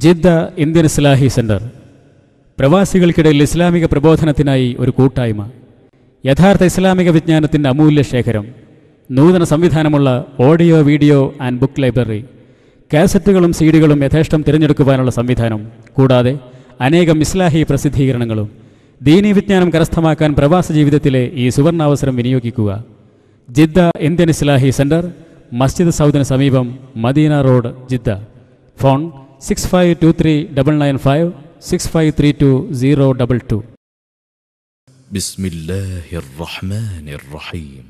Jeddah Indian Islahi centre പ്രവാസികൾക്കിടയിൽ ഇസ്ലാമിക പ്രബോധനത്തിനായി ഒരു കൂട്ടായ്മ യഥാർത്ഥ ഇസ്ലാമിക വിജ്ഞാനത്തിൻ്റെ അമൂല്യ ശേഖരം നൂതന സംവിധാനമുള്ള audio video and book library കാസറ്റുകളും സീഡികളും യഥേഷ്ടം തിരഞ്ഞെടുക്കുവാനുള്ള സംവിധാനം കൂടാതെ അനേകം ഇസ്ലാഹി പ്രസിദ്ധീകരണങ്ങളും ദീനീ വിജ്ഞാനം കരസ്ഥമാക്കാൻ പ്രവാസ ജീവിതത്തിലെ ഈ സുവർണാവസരം വിനിയോഗിക്കുക ജിദ്ദ ഇന്ത്യൻ ഇസ്ലാഹി സെന്റർ മസ്ജിദ് സൗദിന് സമീപം Madina road Jeddah phone six five two three double nine five six five three two zero double two بسم الله الرحمن الرحيم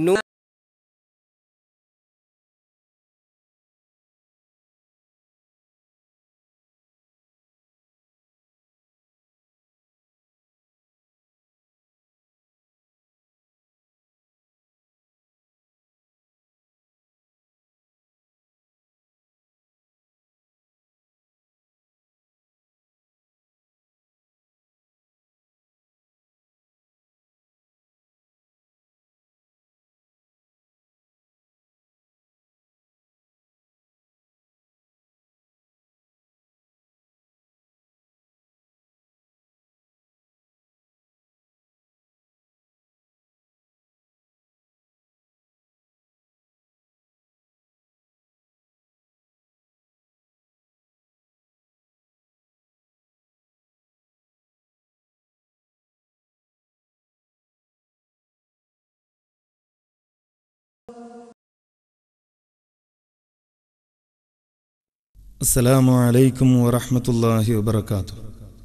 السلام عليكم ورحمة الله وبركاته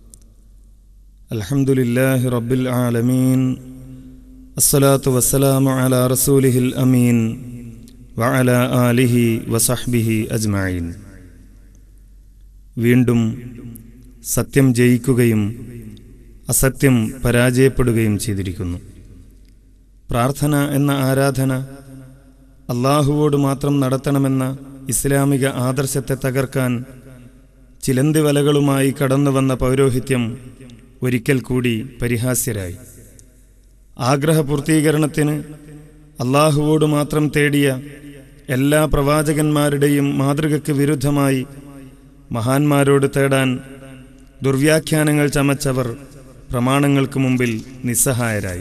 الحمد لله رب العالمين الصلاة والسلام على رسوله الأمين وعلى آله وصحبه أجمعين വീണ്ടും സത്യം ജയിക്കുകയും അസത്യം പരാജയപ്പെടുകയും ചെയ്തിരിക്കുന്നു പ്രാർത്ഥന എന്ന ആരാധന അള്ളാഹുവോട് മാത്രം നടത്തണമെന്ന ഇസ്ലാമിക ആദർശത്തെ തകർക്കാൻ ചിലന്തി വലകളുമായി കടന്നു വന്ന പൗരോഹിത്യം ഒരിക്കൽ കൂടി പരിഹാസ്യരായി ആഗ്രഹപൂർത്തീകരണത്തിന് അള്ളാഹുവോട് മാത്രം തേടിയ എല്ലാ പ്രവാചകന്മാരുടെയും മാതൃകയ്ക്ക് വിരുദ്ധമായി മഹാന്മാരോട് തേടാൻ ദുർവ്യാഖ്യാനങ്ങൾ ചമച്ചവർ പ്രമാണങ്ങൾക്ക് മുമ്പിൽ നിസ്സഹായരായി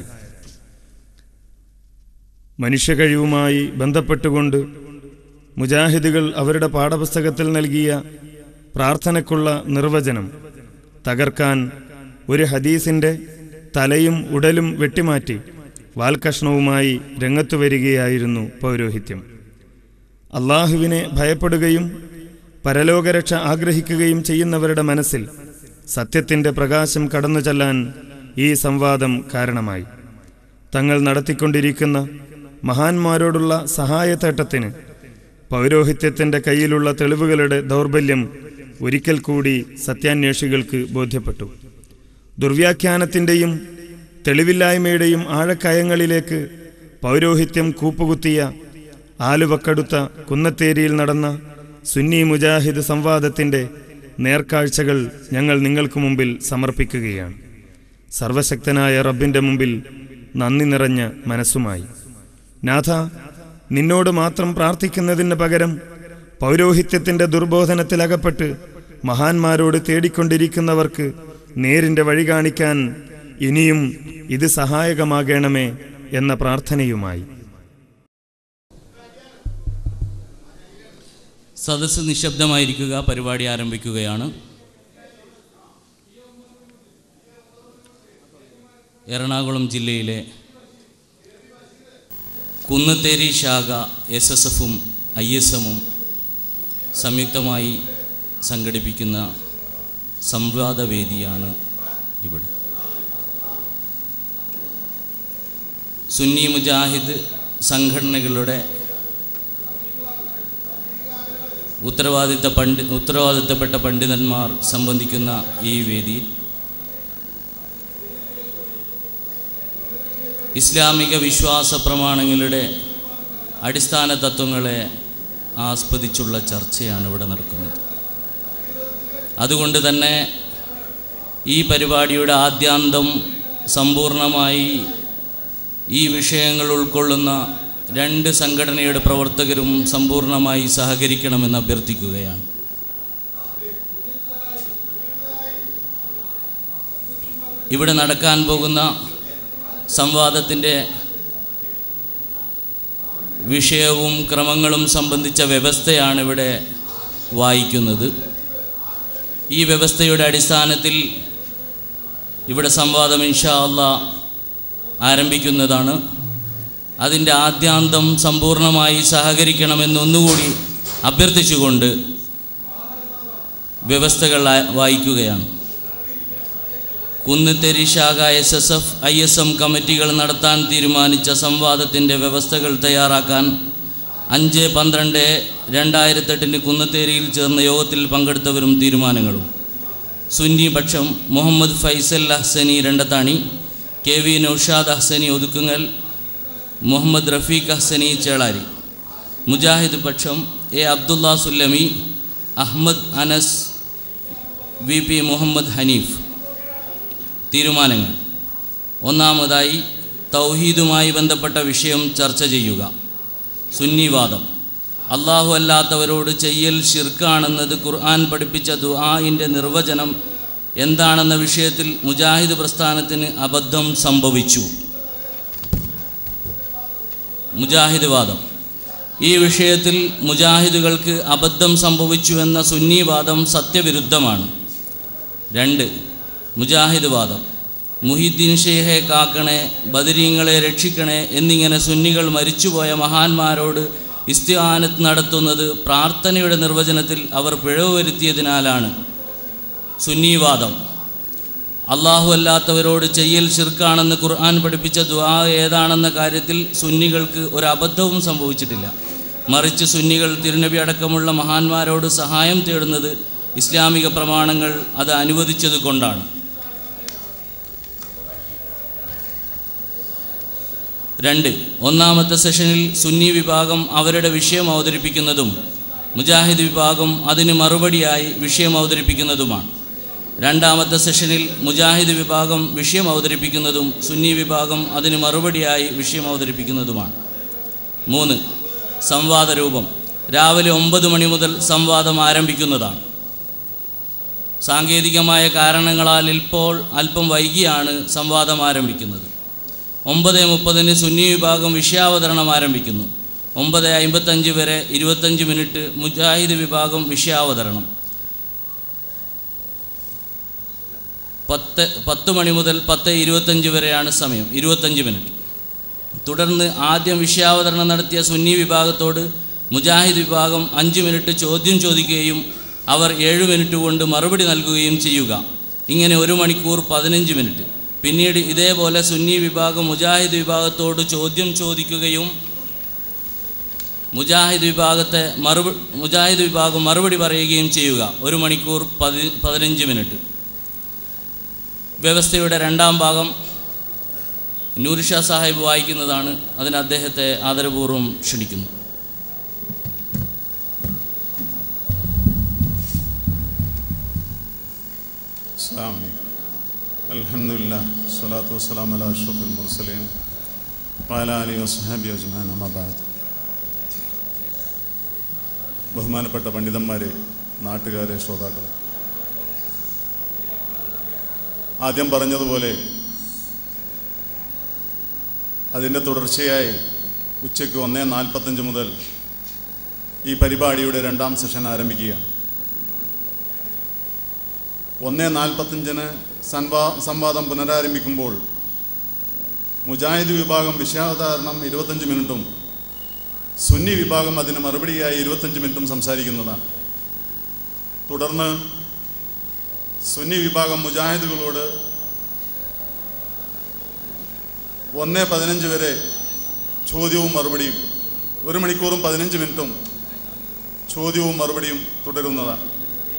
മനുഷ്യകഴിവുമായി ബന്ധപ്പെട്ടുകൊണ്ട് മുജാഹിദുകൾ അവരുടെ പാഠപുസ്തകത്തിൽ നൽകിയ പ്രാർത്ഥനയ്ക്കുള്ള നിർവചനം തകർക്കാൻ ഒരു ഹദീസിൻ്റെ തലയും ഉടലും വെട്ടിമാറ്റി വാൽക്കഷ്ണവുമായി രംഗത്തു വരികയായിരുന്നു പൗരോഹിത്യം അള്ളാഹുവിനെ ഭയപ്പെടുകയും പരലോകരക്ഷ ആഗ്രഹിക്കുകയും ചെയ്യുന്നവരുടെ മനസ്സിൽ സത്യത്തിൻ്റെ പ്രകാശം കടന്നു ചെല്ലാൻ ഈ സംവാദം കാരണമായി തങ്ങൾ നടത്തിക്കൊണ്ടിരിക്കുന്ന മഹാന്മാരോടുള്ള സഹായത്തേട്ടത്തിന് പൗരോഹിത്യത്തിന്റെ കയ്യിലുള്ള തെളിവുകളുടെ ദൗർബല്യം ഒരിക്കൽ കൂടി സത്യാന്വേഷികൾക്ക് ബോധ്യപ്പെട്ടു ദുർവ്യാഖ്യാനത്തിൻ്റെയും തെളിവില്ലായ്മയുടെയും ആഴക്കയങ്ങളിലേക്ക് പൗരോഹിത്യം കൂപ്പുകുത്തിയ ആലുവക്കടുത്ത കുന്നത്തേരിയിൽ നടന്ന സുന്നി മുജാഹിദ് സംവാദത്തിൻ്റെ നേർക്കാഴ്ചകൾ ഞങ്ങൾ നിങ്ങൾക്ക് മുമ്പിൽ സമർപ്പിക്കുകയാണ് സർവശക്തനായ റബ്ബിൻ്റെ മുമ്പിൽ നന്ദി നിറഞ്ഞ മനസ്സുമായി നാഥ നിന്നോട് മാത്രം പ്രാർത്ഥിക്കുന്നതിന് പകരം പൗരോഹിത്യത്തിന്റെ ദുർബോധനത്തിലകപ്പെട്ട് മഹാന്മാരോട് തേടിക്കൊണ്ടിരിക്കുന്നവർക്ക് നേരിന്റെ വഴി കാണിക്കാൻ ഇനിയും ഇത് സഹായകമാകണമേ എന്ന പ്രാർത്ഥനയുമായി സദസ്സ് നിശബ്ദമായിരിക്കുക പരിപാടി ആരംഭിക്കുകയാണ് എറണാകുളം ജില്ലയിലെ കുന്നത്തേരി ശാഖ എസ് എസ് എഫും ഐ എസ് എമ്മും സംയുക്തമായി സംഘടിപ്പിക്കുന്ന സംവാദവേദിയാണ് ഇവിടെ സുന്നി മുജാഹിദ് സംഘടനകളുടെ ഉത്തരവാദിത്ത പണ്ഡി ഉത്തരവാദിത്തപ്പെട്ട പണ്ഡിതന്മാർ സംബന്ധിക്കുന്ന ഈ വേദിയിൽ ഇസ്ലാമിക വിശ്വാസ പ്രമാണങ്ങളുടെ അടിസ്ഥാന തത്വങ്ങളെ ആസ്പദിച്ചുള്ള ചർച്ചയാണ് ഇവിടെ നടക്കുന്നത് അതുകൊണ്ട് തന്നെ ഈ പരിപാടിയുടെ ആദ്യാന്തം സമ്പൂർണമായി ഈ വിഷയങ്ങൾ ഉൾക്കൊള്ളുന്ന രണ്ട് സംഘടനയുടെ പ്രവർത്തകരും സമ്പൂർണ്ണമായി സഹകരിക്കണമെന്ന് അഭ്യർത്ഥിക്കുകയാണ് ഇവിടെ നടക്കാൻ പോകുന്ന സംവാദത്തിൻ്റെ വിഷയവും ക്രമങ്ങളും സംബന്ധിച്ച വ്യവസ്ഥയാണ് ഇവിടെ വായിക്കുന്നത് ഈ വ്യവസ്ഥയുടെ അടിസ്ഥാനത്തിൽ ഇവിടെ സംവാദം ഇൻഷാ അള്ളാ ആരംഭിക്കുന്നതാണ് അതിൻ്റെ ആദ്യാന്തം സമ്പൂർണ്ണമായി സഹകരിക്കണമെന്നൊന്നുകൂടി അഭ്യർത്ഥിച്ചുകൊണ്ട് വ്യവസ്ഥകൾ ആ- വായിക്കുകയാണ് കുന്നത്തേരി ശാഖ S S F I S M കമ്മിറ്റികൾ നടത്താൻ തീരുമാനിച്ച സംവാദത്തിൻ്റെ വ്യവസ്ഥകൾ തയ്യാറാക്കാൻ അഞ്ച് പന്ത്രണ്ട് രണ്ടായിരത്തെട്ടിന് കുന്നത്തേരിയിൽ ചേർന്ന യോഗത്തിൽ പങ്കെടുത്തവരും തീരുമാനങ്ങളും സുന്നി പക്ഷം മുഹമ്മദ് ഫൈസൽ അഹ്സനി രണ്ടത്താണി കെ വി നൌഷാദ് അഹ്സനി ഒതുക്കുങ്ങൽ മുഹമ്മദ് റഫീഖ് അഹ്സനി ചേളാരി മുജാഹിദ് പക്ഷം A Abdulla Sullami Ahmad Anas V P Muhammad Haneef തീരുമാനങ്ങൾ ഒന്നാമതായി തൗഹീദുമായി ബന്ധപ്പെട്ട വിഷയം ചർച്ച ചെയ്യുക സുന്നിവാദം അള്ളാഹു അല്ലാത്തവരോട് ചെയ്യൽ ഷിർക്കാണെന്നത് ഖുർആൻ പഠിപ്പിച്ച ദുആഇൻ്റെ നിർവചനം എന്താണെന്ന വിഷയത്തിൽ മുജാഹിദ് പ്രസ്ഥാനത്തിന് അബദ്ധം സംഭവിച്ചു മുജാഹിദ് വാദം ഈ വിഷയത്തിൽ മുജാഹിദുകൾക്ക് അബദ്ധം സംഭവിച്ചു എന്ന സുന്നി വാദം സത്യവിരുദ്ധമാണ് രണ്ട് മുജാഹിദ് വാദം മുഹിദ്ദീൻ ഷെയ്ഖെ കാക്കണേ ബദരീങ്ങളെ രക്ഷിക്കണേ എന്നിങ്ങനെ സുന്നികൾ മരിച്ചുപോയ മഹാന്മാരോട് ഇസ്തിഹാനത്ത് നടത്തുന്നത് പ്രാർത്ഥനയുടെ നിർവചനത്തിൽ അവർ പിഴവ് വരുത്തിയതിനാലാണ് സുന്നിവാദം അള്ളാഹു അല്ലാത്തവരോട് ചെയ്യൽ ഷിർക്കാണെന്ന് ഖുർആൻ പഠിപ്പിച്ച ദുആ ഏതാണെന്ന കാര്യത്തിൽ സുന്നികൾക്ക് ഒരു അബദ്ധവും സംഭവിച്ചിട്ടില്ല മറിച്ച് സുന്നികൾ തിരുനബി അടക്കമുള്ള മഹാന്മാരോട് സഹായം തേടുന്നത് ഇസ്ലാമിക പ്രമാണങ്ങൾ അത് അനുവദിച്ചത് കൊണ്ടാണ് രണ്ട് ഒന്നാമത്തെ സെഷനിൽ സുന്നി വിഭാഗം അവരുടെ വിഷയം അവതരിപ്പിക്കുന്നതും മുജാഹിദ് വിഭാഗം അതിന് മറുപടിയായി വിഷയം അവതരിപ്പിക്കുന്നതുമാണ് രണ്ടാമത്തെ സെഷനിൽ മുജാഹിദ് വിഭാഗം വിഷയം അവതരിപ്പിക്കുന്നതും സുന്നി വിഭാഗം അതിന് മറുപടിയായി വിഷയം അവതരിപ്പിക്കുന്നതുമാണ് മൂന്ന് സംവാദ രൂപം രാവിലെ ഒമ്പത് മണി മുതൽ സംവാദം ആരംഭിക്കുന്നതാണ് സാങ്കേതികമായ കാരണങ്ങളാൽ ഇപ്പോൾ അല്പം വൈകിയാണ് സംവാദം ആരംഭിക്കുന്നത് ഒമ്പത് മുപ്പതിന് സുന്നി വിഭാഗം വിഷയാവതരണം ആരംഭിക്കുന്നു ഒമ്പത് അമ്പത്തഞ്ച് വരെ ഇരുപത്തഞ്ച് മിനിറ്റ് മുജാഹിദ് വിഭാഗം വിഷയാവതരണം പത്ത് പത്ത് മണി മുതൽ പത്ത് ഇരുപത്തഞ്ച് വരെയാണ് സമയം ഇരുപത്തഞ്ച് മിനിറ്റ് തുടർന്ന് ആദ്യം വിഷയാവതരണം നടത്തിയ സുന്നി വിഭാഗത്തോട് മുജാഹിദ് വിഭാഗം അഞ്ച് മിനിറ്റ് ചോദ്യം ചോദിക്കുകയും അവർ ഏഴ് മിനിറ്റ് കൊണ്ട് മറുപടി നൽകുകയും ചെയ്യുക ഇങ്ങനെ ഒരു മണിക്കൂർ പതിനഞ്ച് മിനിറ്റ് പിന്നീട് ഇതേപോലെ സുന്നി വിഭാഗം മുജാഹിദ് വിഭാഗത്തോട് ചോദ്യം ചോദിക്കുകയും മുജാഹിദ് വിഭാഗത്തെ മറുപ മുജാഹിദ് വിഭാഗം മറുപടി പറയുകയും ചെയ്യുക ഒരു മണിക്കൂർ പതി പതിനഞ്ച് മിനിറ്റ് വ്യവസ്ഥയുടെ രണ്ടാം ഭാഗം നൂർഷാ സാഹിബ് വായിക്കുന്നതാണ് അതിന് അദ്ദേഹത്തെ ആദരപൂർവ്വം ക്ഷണിക്കുന്നു السلام عليكم الحمد لله الصلاة والسلام على أشرف المرسلين وعلى آله وصحبه أجمعين أما بعد ബഹുമാനപ്പെട്ട പണ്ഡിതന്മാരെ നാട്ടുകാരെ ശ്രോതാക്കളെ ആദ്യം പറഞ്ഞതുപോലെ അതിൻ്റെ തുടർച്ചയായി ഉച്ചയ്ക്ക് ഒന്നേ നാൽപ്പത്തഞ്ച് മുതൽ ഈ പരിപാടിയുടെ രണ്ടാം സെഷൻ ആരംഭിക്കുകയാണ് ഒന്ന് നാൽപ്പത്തഞ്ചിന് സംവാ സംവാദം പുനരാരംഭിക്കുമ്പോൾ മുജാഹിദ് വിഭാഗം വിഷയാവതാരണം ഇരുപത്തഞ്ച് മിനിറ്റും സുന്നി വിഭാഗം അതിന് മറുപടിയായി ഇരുപത്തഞ്ച് മിനിറ്റും സംസാരിക്കുന്നതാണ് തുടർന്ന് സുന്നി വിഭാഗം മുജാഹിദുകളോട് ഒന്ന് പതിനഞ്ച് വരെ ചോദ്യവും മറുപടിയും ഒരു മണിക്കൂറും പതിനഞ്ച് മിനിറ്റും ചോദ്യവും മറുപടിയും തുടരുന്നതാണ്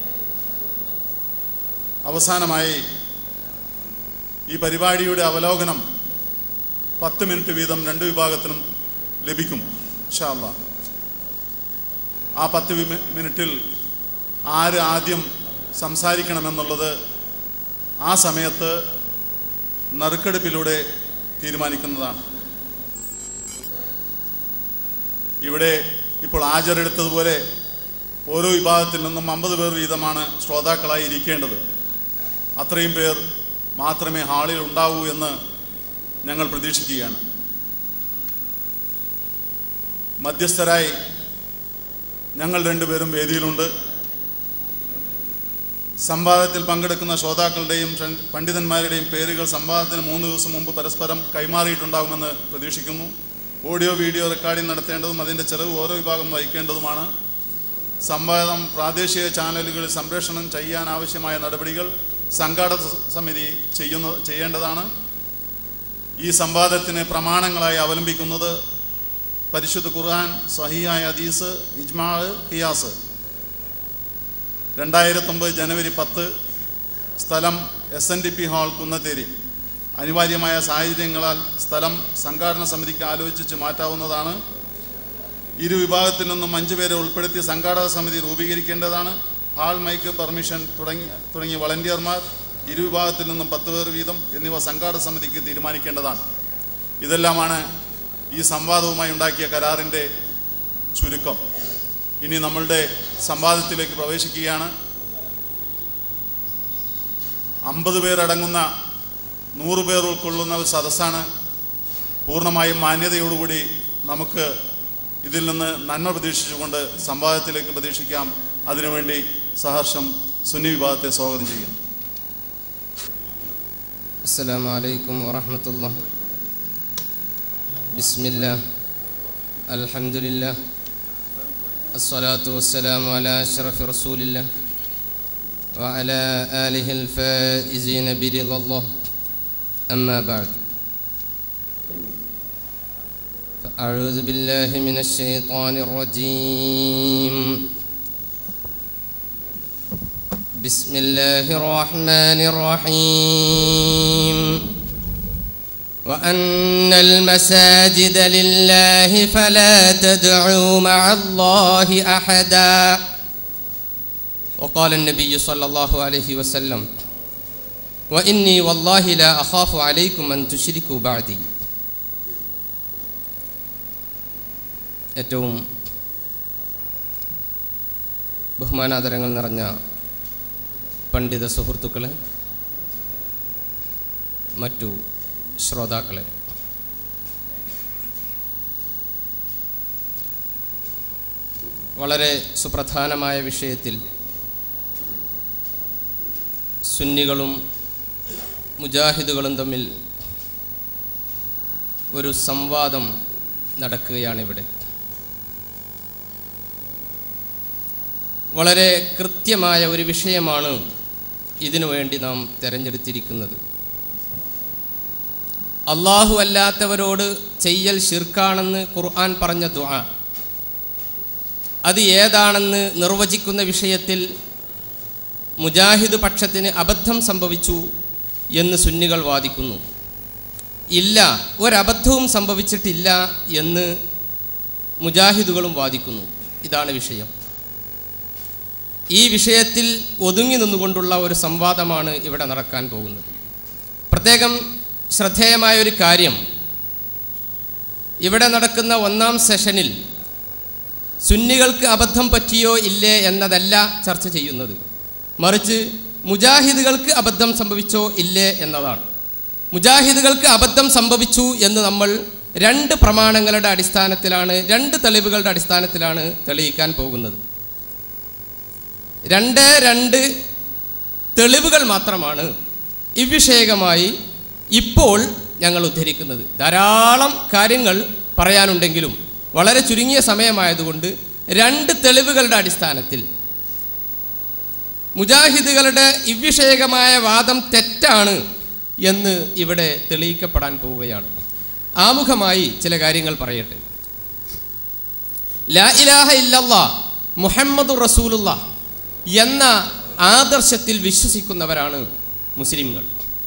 അവസാനമായി ഈ പരിപാടിയുടെ അവലോകനം പത്ത് മിനിറ്റ് വീതം രണ്ട് വിഭാഗത്തിനും ലഭിക്കും ഇൻഷാല്ല ആ പത്ത് വിമി- മിനിറ്റിൽ ആര് ആദ്യം സംസാരിക്കണമെന്നുള്ളത് ആ സമയത്ത് നറുക്കെടുപ്പിലൂടെ തീരുമാനിക്കുന്നതാണ് ഇവിടെ ഇപ്പോൾ ഹാജരെടുത്തതുപോലെ ഓരോ വിഭാഗത്തിൽ നിന്നും അമ്പത് പേർ വീതമാണ് ശ്രോതാക്കളായി ഇരിക്കേണ്ടത് അത്രയും പേർ മാത്രമേ ഹാളിൽ ഉണ്ടാവൂ എന്ന് ഞങ്ങൾ പ്രതീക്ഷിക്കുകയാണ് മധ്യസ്ഥരായി ഞങ്ങൾ രണ്ടുപേരും വേദിയിലുണ്ട് സംവാദത്തിൽ പങ്കെടുക്കുന്ന ശ്രോതാക്കളുടെയും ഷൻ- പണ്ഡിതന്മാരുടെയും പേരുകൾ സംവാദത്തിന് മൂന്ന് ദിവസം മുമ്പ് പരസ്പരം കൈമാറിയിട്ടുണ്ടാകുമെന്ന് പ്രതീക്ഷിക്കുന്നു ഓഡിയോ വീഡിയോ റെക്കോർഡിംഗ് നടത്തേണ്ടതും അതിൻ്റെ ചെലവ് ഓരോ വിഭാഗം വഹിക്കേണ്ടതുമാണ് സംവാദം പ്രാദേശിക ചാനലുകളിൽ സംപ്രേഷണം ചെയ്യാൻ ആവശ്യമായ നടപടികൾ സംഘാടക സ- സമിതി ചെയ്യുന്ന ചെയ്യേണ്ടതാണ് ഈ സംവാദത്തിന് പ്രമാണങ്ങളായി അവലംബിക്കുന്നത് പരിശുദ്ധ ഖുർആൻ സഹിയായ ഹദീസ് ഇജ്മാ ഖിയാസ് രണ്ടായിരത്തൊമ്പത് ജനുവരി പത്ത് സ്ഥലം S N D P hall Kunnatheri അനിവാര്യമായ സാഹചര്യങ്ങളാൽ സ്ഥലം സംഘാടന സമിതിക്ക് ആലോചിച്ച് മാറ്റാവുന്നതാണ് ഇരു വിഭാഗത്തിൽ നിന്നും അഞ്ചു പേരെ ഉൾപ്പെടുത്തി സംഘാടക സമിതി രൂപീകരിക്കേണ്ടതാണ് ഹാൾ മൈക്ക് പെർമിഷൻ തുടങ്ങി തുടങ്ങിയ വളണ്ടിയർമാർ ഇരു വിഭാഗത്തിൽ നിന്നും പത്ത് പേർ വീതം എന്നിവ സംഘാടക സമിതിക്ക് തീരുമാനിക്കേണ്ടതാണ് ഇതെല്ലാമാണ് ഈ സംവാദവുമായി ഉണ്ടാക്കിയ കരാറിൻ്റെ ചുരുക്കം ഇനി നമ്മളുടെ സംവാദത്തിലേക്ക് പ്രവേശിക്കുകയാണ് അമ്പത് പേരടങ്ങുന്ന നൂറ് പേർ ഉൾക്കൊള്ളുന്ന ഒരു സദസ്സാണ് പൂർണ്ണമായും മാന്യതയോടുകൂടി നമുക്ക് ഇതിൽ നിന്ന് നന്മ പ്രതീക്ഷിച്ചുകൊണ്ട് സംവാദത്തിലേക്ക് പ്രതീക്ഷിക്കാം അതിനുവേണ്ടി സഹർഷം സുന്നി വിഭാഗത്തെ സ്വാഗതം ചെയ്യുന്നു السلام عليكم ورحمة الله بسم الله الحمد لله الصلاة والسلام على أشرف رسول الله وعلى آله الفائزين برضا الله أما بعد فأعوذ بالله من الشيطان الرجيم بسم الله الرحمن الرحيم وأن المساجد لله فلا تدعوا مع الله أحدا وقال النبي صلى الله عليه وسلم وإني والله لا أخاف عليكم أن تشركوا بعدي ഏറ്റവും ബഹുമാനാദരങ്ങൾ നിറഞ്ഞ പണ്ഡിത സുഹൃത്തുക്കളെ മറ്റു ശ്രോതാക്കളെ വളരെ സുപ്രധാനമായ വിഷയത്തിൽ സുന്നികളും മുജാഹിദുകളും തമ്മിൽ ഒരു സംവാദം നടക്കുകയാണിവിടെ വളരെ കൃത്യമായ ഒരു വിഷയമാണ് ഇതിനു വേണ്ടി നാം തിരഞ്ഞെടുത്തിരിക്കുന്നത് അള്ളാഹു അല്ലാത്തവരോട് ചെയ്യൽ ഷിർക്കാണെന്ന് ഖുർആൻ പറഞ്ഞ ദുആ അത് ഏതാണെന്ന് നിർവചിക്കുന്ന വിഷയത്തിൽ മുജാഹിദ് പക്ഷത്തിന് അബദ്ധം സംഭവിച്ചു എന്ന് സുന്നികൾ വാദിക്കുന്നു ഇല്ല ഒരബദ്ധവും സംഭവിച്ചിട്ടില്ല എന്ന് മുജാഹിദുകളും വാദിക്കുന്നു ഇതാണ് വിഷയം ഈ വിഷയത്തിൽ ഒതുങ്ങി നിന്നുകൊണ്ടുള്ള ഒരു സംവാദമാണ് ഇവിടെ നടക്കാൻ പോകുന്നത് പ്രത്യേകം ശ്രദ്ധേയമായ ഒരു കാര്യം ഇവിടെ നടക്കുന്ന ഒന്നാം സെഷനിൽ സുന്നികൾക്ക് അബദ്ധം പറ്റിയോ ഇല്ലേ എന്നതല്ല ചർച്ച ചെയ്യുന്നത് മറിച്ച് മുജാഹിദുകൾക്ക് അബദ്ധം സംഭവിച്ചോ ഇല്ലേ എന്നതാണ് മുജാഹിദുകൾക്ക് അബദ്ധം സംഭവിച്ചു എന്ന് നമ്മൾ രണ്ട് പ്രമാണങ്ങളുടെ അടിസ്ഥാനത്തിലാണ് രണ്ട് തെളിവുകളുടെ അടിസ്ഥാനത്തിലാണ് തെളിയിക്കാൻ പോകുന്നത് രണ്ട് രണ്ട് തെളിവുകൾ മാത്രമാണ് ഇവിഷയകമായി ഇപ്പോൾ ഞങ്ങൾ ഉദ്ധരിക്കുന്നത് ധാരാളം കാര്യങ്ങൾ പറയാനുണ്ടെങ്കിലും വളരെ ചുരുങ്ങിയ സമയമായതുകൊണ്ട് രണ്ട് തെളിവുകളുടെ അടിസ്ഥാനത്തിൽ മുജാഹിദുകളുടെ ഇവിഷയകമായ വാദം തെറ്റാണ് എന്ന് ഇവിടെ തെളിയിക്കപ്പെടാൻ പോവുകയാണ് ആമുഖമായി ചില കാര്യങ്ങൾ പറയട്ടെ ലാ ഇലാഹ ഇല്ലല്ലാ മുഹമ്മദ് റസൂലുള്ള എന്ന ആദർശത്തിൽ വിശ്വസിക്കുന്നവരാണ് മുസ്ലിംകൾ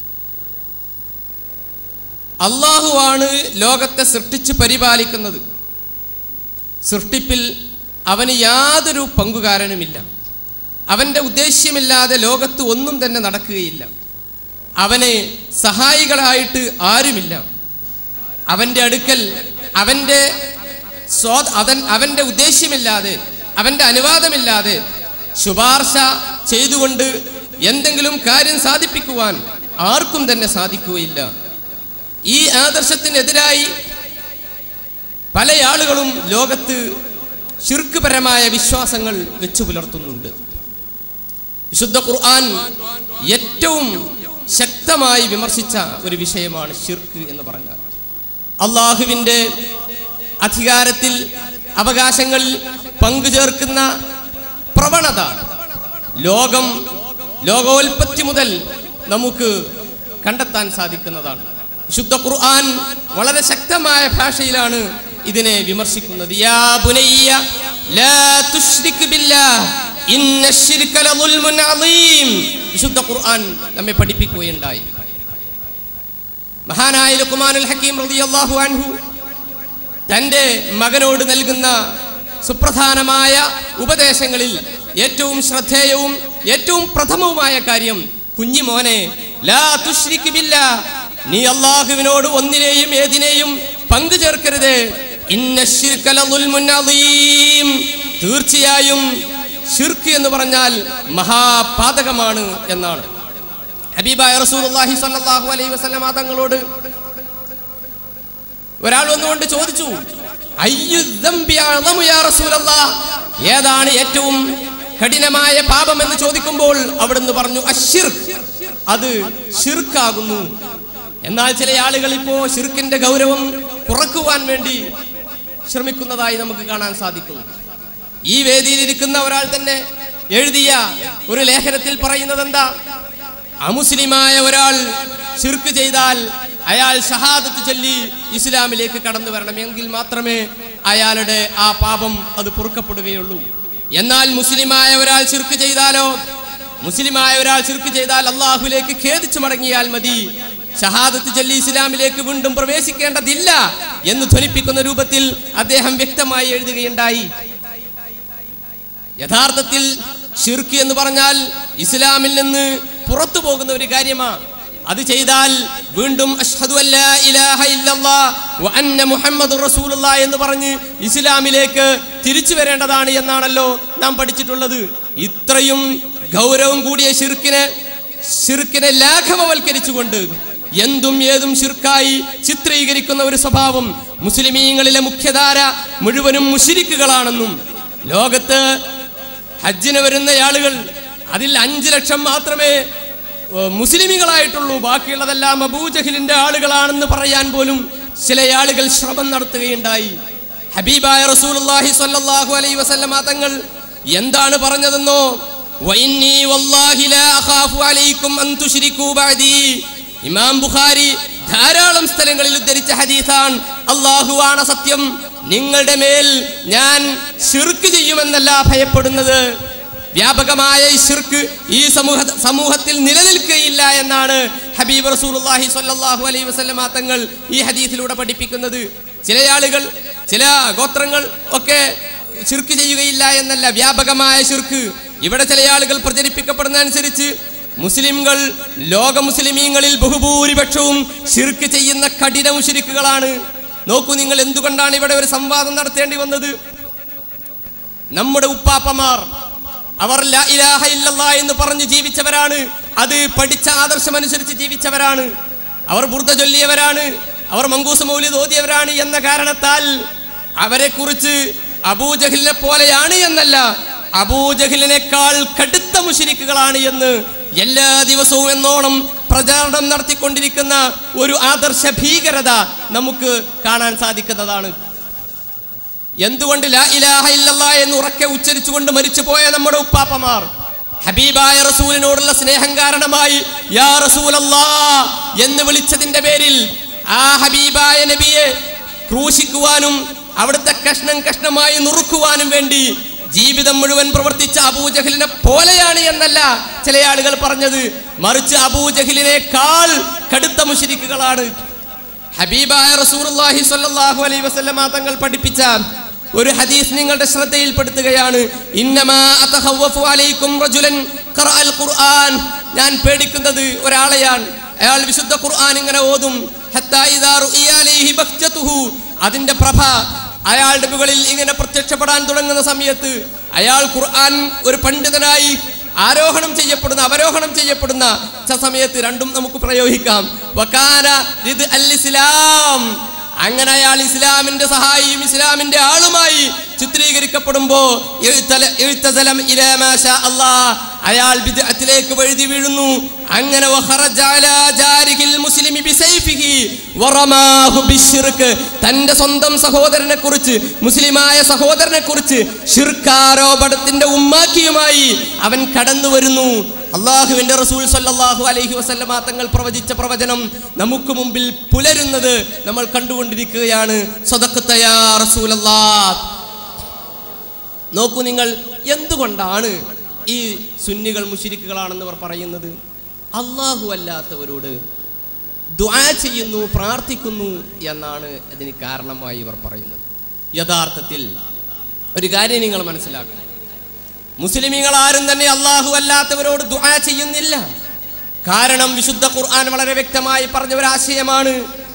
അള്ളാഹുവാണ് ലോകത്തെ സൃഷ്ടിച്ച് പരിപാലിക്കുന്നത് സൃഷ്ടിപ്പിൽ അവന് യാതൊരു പങ്കുകാരനുമില്ല അവൻ്റെ ഉദ്ദേശ്യമില്ലാതെ ലോകത്ത് ഒന്നും തന്നെ നടക്കുകയില്ല അവന് സഹായികളായിട്ട് ആരുമില്ല അവൻ്റെ അടുക്കൽ അവൻ്റെ സ്വ അവൻ അവൻ്റെ ഉദ്ദേശ്യമില്ലാതെ അവൻ്റെ അനുവാദമില്ലാതെ ശുപാർശ ചെയ്തുകൊണ്ട് എന്തെങ്കിലും കാര്യം സാധിപ്പിക്കുവാൻ ആർക്കും തന്നെ സാധിക്കുകയില്ല ഈ ആദർശത്തിനെതിരായി പല ആളുകളും ലോകത്ത് ശിർക്കുപരമായ വിശ്വാസങ്ങൾ വെച്ചു പുലർത്തുന്നുണ്ട് വിശുദ്ധ ഖുർആൻ ഏറ്റവും ശക്തമായി വിമർശിച്ച ഒരു വിഷയമാണ് ഷിർക്ക് എന്ന് പറഞ്ഞാൽ അള്ളാഹുവിൻ്റെ അധികാരത്തിൽ അവകാശങ്ങളിൽ പങ്കുചേർക്കുന്ന പ്രവണത ലോകം ലോകോൽപത്തി മുതൽ നമുക്ക് കണ്ടെത്താൻ സാധിക്കുന്നതാണ് വിശുദ്ധ ഖുർആൻ വളരെ ശക്തമായ ഭാഷയിലാണ് ഇതിനെ വിമർശിക്കുന്നത് യാ ബുനയ്യ ലാ തുശ്രിക് ബില്ലാഹ് ഇന്ന ശിർക ലദുൽമുൻ അളീം വിശുദ്ധ ഖുർആൻ നമ്മെ പഠിപ്പിക്കുകയുണ്ടായി മഹാനായ ലുക്മാനുൽ ഹക്കീം റളിയല്ലാഹു അൻഹു തൻ്റെ മകനോട് നൽകുന്ന സുപ്രധാനമായ ഉപദേശങ്ങളിൽ ഏറ്റവും ശ്രദ്ധേയവും ഏറ്റവും പ്രഥമവുമായ കാര്യം കുഞ്ഞി മോനെ ലാ തുശ്രിക് ബില്ലാഹ് നീ അള്ളാഹുവിനോട് ഒന്നിനെയും ഏതിനെയും പങ്കു ചേർക്കരുത് ഇന്ന ശിർക ലദുൽമുൻ അളീം തീർച്ചയായും ഷിർക്ക് എന്ന് പറഞ്ഞാൽ മഹാപാതകമാണ് എന്നാണ് ഹബീബായ റസൂലുള്ളാഹി സ്വല്ലല്ലാഹു അലൈഹി വസല്ലമ തങ്ങളോട് ഒരാൾ വന്നുകൊണ്ട് ചോദിച്ചു അയ്യു ദംബി അഅ്ളമു യാ റസൂലല്ലാഹ് ഏതാണ് ഏറ്റവും കഠിനമായ പാപം എന്ന് ചോദിക്കുമ്പോൾ അവിടുന്ന് പറഞ്ഞു അഷിർക്ക് അത് ഷിർക്കാകുന്നു എന്നാൽ ചില ആളുകൾ ഇപ്പോ ഷിർക്കിന്റെ ഗൗരവം കുറക്കുവാൻ വേണ്ടി ശ്രമിക്കുന്നതായി നമുക്ക് കാണാൻ സാധിക്കുന്നു ഈ വേദിയിൽ ഇരിക്കുന്ന ഒരാൾ തന്നെ എഴുതിയ ഒരു ലേഖനത്തിൽ പറയുന്നത് എന്താ അമുസ്ലിമായ ഒരാൾ ശിർക്ക് ചെയ്താൽ അയാൾ ഷഹാദത്ത് ചൊല്ലി ഇസ്ലാമിലേക്ക് കടന്നു വരണം എങ്കിൽ മാത്രമേ അയാളുടെ ആ പാപം അത് പൊറുക്കപ്പെടുകയുള്ളൂ എന്നാൽ മുസ്ലിമായ ഒരാൾ ശിർക്ക് ചെയ്താലോ മുസ്ലിമായ ഒരാൾ ശിർക്ക് ചെയ്താൽ അള്ളാഹുലേക്ക് ഖേദിച്ചു മടങ്ങിയാൽ മതി ഷഹാദത്ത് ചൊല്ലി ഇസ്ലാമിലേക്ക് വീണ്ടും പ്രവേശിക്കേണ്ടതില്ല എന്ന് ധ്വനിപ്പിക്കുന്ന രൂപത്തിൽ അദ്ദേഹം വ്യക്തമായി എഴുതുകയുണ്ടായി യഥാർത്ഥത്തിൽ ഷിർക്ക് എന്ന് പറഞ്ഞാൽ ഇസ്ലാമിൽ നിന്ന് പുറത്തു പോകുന്ന ഒരു കാര്യമാണ് അത് ചെയ്താൽ വീണ്ടും അഷ്ഹദു അല്ലാ ഇലാഹ ഇല്ലല്ലാഹ് വ അന്ന മുഹമ്മദുർ റസൂലുള്ളാഹ് എന്ന് പറഞ്ഞ് ഇസ്ലാമിലേക്ക് തിരിച്ചു വരേണ്ടതാണ് എന്നാണല്ലോ നാം പഠിച്ചിട്ടുള്ളത് ഇത്രയും ഗൗരവം കൂടിയ ഷിർക്കിനെ ഷിർക്കിനെ ലാഘവവൽക്കരിച്ചുകൊണ്ട് എന്തും ഏതും ഷിർക്കായി ചിത്രീകരിക്കുന്ന ഒരു സ്വഭാവം മുസ്ലിമീങ്ങളിലെ മുഖ്യധാര മുഴുവനും മുഷിരിക്കുകളാണെന്നും ലോകത്ത് ഹജ്ജിന് വരുന്ന ആളുകൾ അതിൽ അഞ്ചു ലക്ഷം മാത്രമേ ഏഹ്, മുസ്ലിമികളായിട്ടുള്ളൂ ബാക്കിയുള്ളതെല്ലാം അബൂജഹിലിന്റെ ആളുകളാണെന്ന് പറയാൻ പോലും ചില ആളുകൾ ശ്രമം നടത്തുകയുണ്ടായി ഹബീബായ റസൂലുള്ളാഹി സ്വല്ലല്ലാഹു അലൈഹി വസല്ലമ തങ്ങൾ എന്താണ് പറഞ്ഞതെന്നോ വഇന്നി വല്ലാഹി ലാ അഖാഫു അലൈക്കും അൻ തുശ്രികൂ ബഅദി ഇമാം ബുഖാരി ധാരാളം സ്ഥലങ്ങളിൽ ഉദ്ധരിച്ച ഹദീസാണ് അള്ളാഹുവാണ് സത്യം നിങ്ങളുടെ മേൽ ഞാൻ ശിർക്ക് ചെയ്യുമെന്നല്ല ഭയപ്പെടുന്നത് വ്യാപകമായ ഈ ശിർക്ക് ഈ സമൂഹ സമൂഹത്തിൽ നിലനിൽക്കുകയില്ല എന്നാണ് ഹബീബ് റസൂലുള്ളാഹി സ്വല്ലല്ലാഹു അലൈഹി വസല്ലമ തങ്ങൾ ഈ ഹദീസിലൂടെ പഠിപ്പിക്കുന്നത് ചില ആളുകൾ ചില ഗോത്രങ്ങൾ ഒക്കെ ശിർക്ക് ചെയ്യുകയില്ല എന്നല്ല വ്യാപകമായ ശിർക്ക് ഇവിടെ ചില ആളുകൾ പ്രചരിപ്പിക്കപ്പെടുന്ന അനുസരിച്ച് മുസ്ലിംകൾ ലോക മുസ്ലിമീങ്ങളിൽ ബഹുഭൂരിപക്ഷവും ശിർക്ക് ചെയ്യുന്ന കഠിന മുഷിരിക്കുകളാണ് നോക്കൂ നിങ്ങൾ എന്തുകൊണ്ടാണ് ഇവിടെ ഒരു സംവാദം നടത്തേണ്ടി വന്നത് നമ്മുടെ ഉപ്പാപ്പമാർ അവർ ലാ ഇലാഹ ഇല്ലല്ലാ എന്ന് പറഞ്ഞ് ജീവിച്ചവരാണ് അത് പഠിച്ച ആദർശം അനുസരിച്ച് ജീവിച്ചവരാണ് അവർ ബുർദ ചൊല്ലിയവരാണ് അവർ മങ്കൂസ് മൗലിദ് ഓതിയവരാണ് എന്ന കാരണത്താൽ അവരെ കുറിച്ച് അബൂജഹിലിനെ പോലെയാണ് എന്നല്ല അബൂജഹിലിനേക്കാൾ കടുത്ത മുഷിരിക്കുകളാണ് എന്ന് എല്ലാ ദിവസവും എന്നോണം പ്രചാരണം നടത്തിക്കൊണ്ടിരിക്കുന്ന ഒരു ആദർശ ഭീകരത നമുക്ക് കാണാൻ സാധിക്കുന്നതാണ് എന്തുകൊണ്ട് ലാ ഇലാഹ ഇല്ലല്ലാ എന്ന് ഉറക്കെ ഉച്ചരിച്ചുകൊണ്ട് മരിച്ചു പോയ നമ്മുടെ ഉപ്പാപ്പമാർ ഹബീബായ റസൂലിനോടുള്ള സ്നേഹം കാരണമായി യാ റസൂലല്ലാ എന്ന് വിളിച്ചതിന്റെ പേരിൽ ആ ഹബീബായ നബിയെ ക്രൂശിക്കുവാനും അവിടുത്തെ കഷ്ണം കഷ്ണമായി നുറുക്കുവാനും വേണ്ടി ജീവിതം മുഴുവൻ പ്രവർത്തിച്ച അബൂജഹലിനെ പോലെയാണ് എന്നല്ല ചില ആളുകൾ പറഞ്ഞത് മറിച്ച് അബൂജഹലിനേക്കാൾ കടുത്ത മുഷിരിക്കുകളാണ് ഹബീബായ റസൂലുള്ളാഹി സ്വല്ലല്ലാഹു അലൈഹി വസല്ലമ തങ്ങൾ പഠിപ്പിച്ച ഒരു ഹദീസ് നിങ്ങളുടെ ശ്രദ്ധയിൽപ്പെടുത്തുകയാണ് ഇന്നമാ അതഖവ്വഫു അലൈക്കും റജുലൻ ഖറഅൽ ഖുർആൻ ഞാൻ പേടിക്കുന്നത് ഒരാളെയാണ് അയാൾ വിശുദ്ധ ഖുർആൻ ഇങ്ങനെ ഓതും ഹത്താ ഇദാ റുഇയ അലൈഹി ബഖ്ജതുഹു അതിന്റെ പ്രഭ അയാളുടെ മുകളിൽ ഇങ്ങനെ പ്രത്യക്ഷപ്പെടാൻ തുടങ്ങുന്ന സമയത്ത് അയാൾ ഖുർആൻ ഒരു പണ്ഡിതനായി ആരോഹണം ചെയ്യപ്പെടുന്ന അവരോഹണം ചെയ്യപ്പെടുന്ന ച സമയത്ത് രണ്ടും നമുക്ക് പ്രയോഗിക്കാം വകാന ഇത് അൽ ഇസ്ലാം അങ്ങനെ അയാൾ ഇസ്ലാമിന്റെ സഹായിയും ഇസ്ലാമിന്റെ ആളുമായി ചിത്രീകരിക്കപ്പെടുമ്പോ എഴുത്തല- എഴുത്തസലം ഇലാ മാ ശാ അല്ലാഹ്. അയാൾ ബിദ്അത്തിലേക്ക് വഴുതി വീഴുന്നു അങ്ങനെ വഖറജ അലാ ജാരിഹിൽ മുസ്ലിമി ബിസൈഫിഹി വറമാഹു ബിശ്ശിർക്ക്. തന്റെ സ്വന്തം സഹോദരനെ കുറിച്ച് മുസ്ലിമായ സഹോദരനെ കുറിച്ച് ഷിർക്കാരോപണത്തിന്റെ ഉമ്മാക്കിയുമായി അവൻ കടന്നു വരുന്നു അള്ളാഹുവിന്റെ റസൂൽ സല്ലല്ലാഹു അലൈഹി വസല്ലമ തങ്ങൾ പ്രവചിച്ച പ്രവചനം നമുക്ക് മുമ്പിൽ പുലരുന്നത് നമ്മൾ കണ്ടുകൊണ്ടിരിക്കുകയാണ് സ്വതക്കത്തയാ റസൂലല്ലാഹ് നോക്കൂ നിങ്ങൾ എന്തുകൊണ്ടാണ് ഈ സുന്നികൾ മുഷിരിക്കുകളാണെന്ന് അവർ പറയുന്നത് അള്ളാഹു അല്ലാത്തവരോട് ദുആ ചെയ്യുന്നു പ്രാർത്ഥിക്കുന്നു എന്നാണ് ഇതിന് കാരണമായി ഇവർ പറയുന്നത് യഥാർത്ഥത്തിൽ ഒരു കാര്യം നിങ്ങൾ മനസ്സിലാക്കണം മുസ്ലിമീങ്ങൾ ആരും തന്നെ അള്ളാഹു അല്ലാത്തവരോട് ദുആ ചെയ്യുന്നില്ല കാരണം വിശുദ്ധ ഖുർആൻ വളരെ വ്യക്തമായി പറഞ്ഞ ഒരു ആശയമാണ്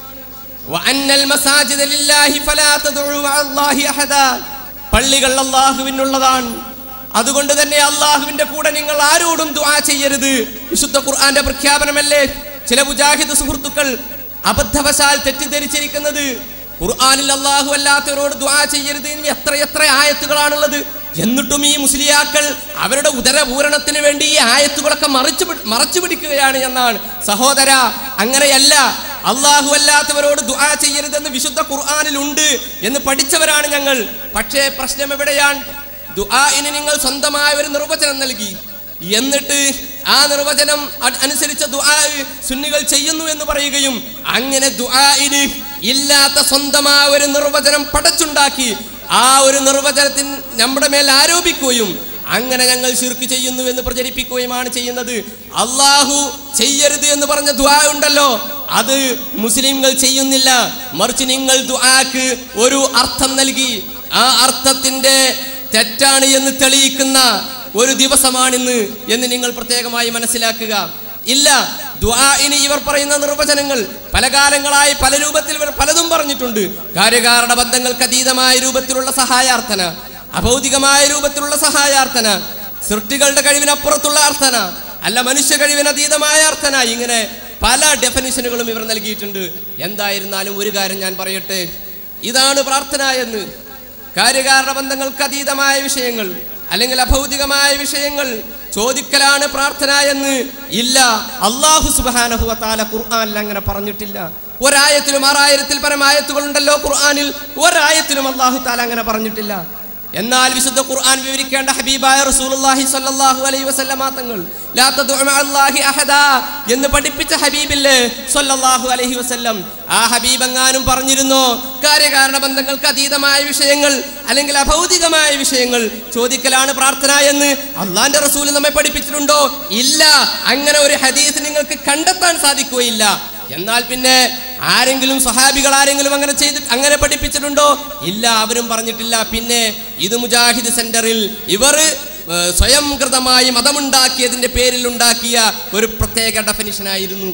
വഅന്നൽ മസാജിദ ലില്ലാഹി ഫലാ തദ്ഉ മഅല്ലാഹി അഹദാ പള്ളികൾ അള്ളാഹുവിനുള്ളതാണ് അതുകൊണ്ട് തന്നെ അള്ളാഹുവിന്റെ കൂടെ നിങ്ങൾ ആരോടും ദുആ ചെയ്യരുത് വിശുദ്ധ ഖുർആന്റെ പ്രഖ്യാപനമല്ലേ ചില മുജാഹിദ് സുഹൃത്തുക്കൾ അബദ്ധവശാൽ തെറ്റിദ്ധരിച്ചിരിക്കുന്നത് ഖുർആനിൽ അള്ളാഹു അല്ലാത്തവരോട് ദുആ ചെയ്യരുത് ഇനി എത്ര എത്ര ആയത്തുകളാണുള്ളത് എന്നിട്ടും ഈ മുസ്ലിയാക്കൾ അവരുടെ ഉദരപൂരണത്തിന് വേണ്ടി ഈ ആയത്തുകളൊക്കെ മറിച്ചു പിടി- മറച്ചു പിടിക്കുകയാണ് എന്നാണ് സഹോദര അങ്ങനെയല്ല അള്ളാഹു അല്ലാത്തവരോട് ദുആ ചെയ്യരുതെന്ന് വിശുദ്ധ ഖുർആനിൽ ഉണ്ട് എന്ന് പഠിച്ചവരാണ് ഞങ്ങൾ പക്ഷേ പ്രശ്നം എവിടെയാണ് ദുആഇന് നിങ്ങൾ സ്വന്തമായ ഒരു നിർവചനം നൽകി എന്നിട്ട് ആ നിർവചനം അ- അനുസരിച്ച ദുആ സുന്നികൾ ചെയ്യുന്നു എന്ന് പറയുകയും അങ്ങനെ ദുആഇന് ഇല്ലാത്ത സ്വന്തമായ ഒരു നിർവചനം പടച്ചുണ്ടാക്കി ആ ഒരു നിർവചനത്തിന് നമ്മുടെ മേൽ ആരോപിക്കുകയും അങ്ങനെ ഞങ്ങൾ ശിർക്ക് ചെയ്യുന്നു എന്ന് പ്രചരിപ്പിക്കുകയുമാണ് ചെയ്യുന്നത് അള്ളാഹു ചെയ്യരുത് എന്ന് പറഞ്ഞ ദുആ ഉണ്ടല്ലോ അത് മുസ്ലിംകൾ ചെയ്യുന്നില്ല മറിച്ച് നിങ്ങൾ ദുആക്ക് ഒരു അർത്ഥം നൽകി ആ അർത്ഥത്തിന്റെ തെറ്റാണ് എന്ന് തെളിയിക്കുന്ന ഒരു ദിവസമാണിന്ന് എന്ന് നിങ്ങൾ പ്രത്യേകമായി മനസ്സിലാക്കുക ഇല്ല ദുആഇന് ഇവർ പറയുന്ന നിർവചനങ്ങൾ പല കാലങ്ങളായി പല രൂപത്തിൽ ഇവർ പലതും പറഞ്ഞിട്ടുണ്ട് കാര്യകാരണ ബന്ധങ്ങൾക്ക് അതീതമായ രൂപത്തിലുള്ള സഹായാർത്ഥന അഭൗതികമായ രൂപത്തിലുള്ള സഹായാർത്ഥന സൃഷ്ടികളുടെ കഴിവിനപ്പുറത്തുള്ള അർത്ഥന അല്ല മനുഷ്യ കഴിവിന് അതീതമായ അർത്ഥന ഇങ്ങനെ പല ഡെഫിനിഷനുകളും ഇവർ നൽകിയിട്ടുണ്ട് എന്തായിരുന്നാലും ഒരു കാര്യം ഞാൻ പറയട്ടെ ഇതാണ് പ്രാർത്ഥന എന്ന് കാര്യകാരണ ബന്ധങ്ങൾക്ക് അതീതമായ വിഷയങ്ങൾ അല്ലെങ്കിൽ അഭൗതികമായ വിഷയങ്ങൾ ചോദിക്കലാണ് പ്രാർത്ഥന എന്ന് ഇല്ല അള്ളാഹു സുബാനഹു താല ഖുർആാനിൽ അങ്ങനെ പറഞ്ഞിട്ടില്ല ഒരായത്തിലും ആറായിരത്തിൽ പരം ആയത്തുകളുണ്ടല്ലോ ഖുർആാനിൽ ഒരായത്തിലും അള്ളാഹു താല അങ്ങനെ പറഞ്ഞിട്ടില്ല എന്നാൽ വിശുദ്ധ ഖുർആൻ വിവരിക്കേണ്ട ഹബീബായ റസൂലുള്ളാഹി സ്വല്ലല്ലാഹു അലൈഹി വസല്ലമ തങ്ങൾ ലാ തദ്ഉ മഅല്ലാഹി അഹദാ എന്ന് പഠിപ്പിച്ച ഹബീബില്ലേ സ്വല്ലല്ലാഹു അലൈഹി വസല്ലം ആ ഹബീബ് എങ്ങാനും പറഞ്ഞിരുന്നോ കാര്യകാരണ ബന്ധങ്ങൾക്ക് അതീതമായ വിഷയങ്ങൾ അല്ലെങ്കിൽ അഭൗതികമായ വിഷയങ്ങൾ ചോദിക്കലാണ് പ്രാർത്ഥന എന്ന് അള്ളാന്റെ റസൂൽ നമ്മെ പഠിപ്പിച്ചിട്ടുണ്ടോ ഇല്ല അങ്ങനെ ഒരു ഹദീസ് നിങ്ങൾക്ക് കണ്ടെത്താൻ സാധിക്കുകയില്ല എന്നാൽ പിന്നെ ആരെങ്കിലും സഹാബികൾ ആരെങ്കിലും അങ്ങനെ ചെയ്ത് അങ്ങനെ പഠിപ്പിച്ചിട്ടുണ്ടോ ഇല്ല അവരും പറഞ്ഞിട്ടില്ല പിന്നെ ഇത് മുജാഹിദ് സെന്ററിൽ ഇവർ ഏർ, സ്വയം കൃതമായി മതമുണ്ടാക്കിയതിന്റെ പേരിൽ ഉണ്ടാക്കിയ ഒരു പ്രത്യേക ഡെഫിനിഷൻ ആയിരുന്നു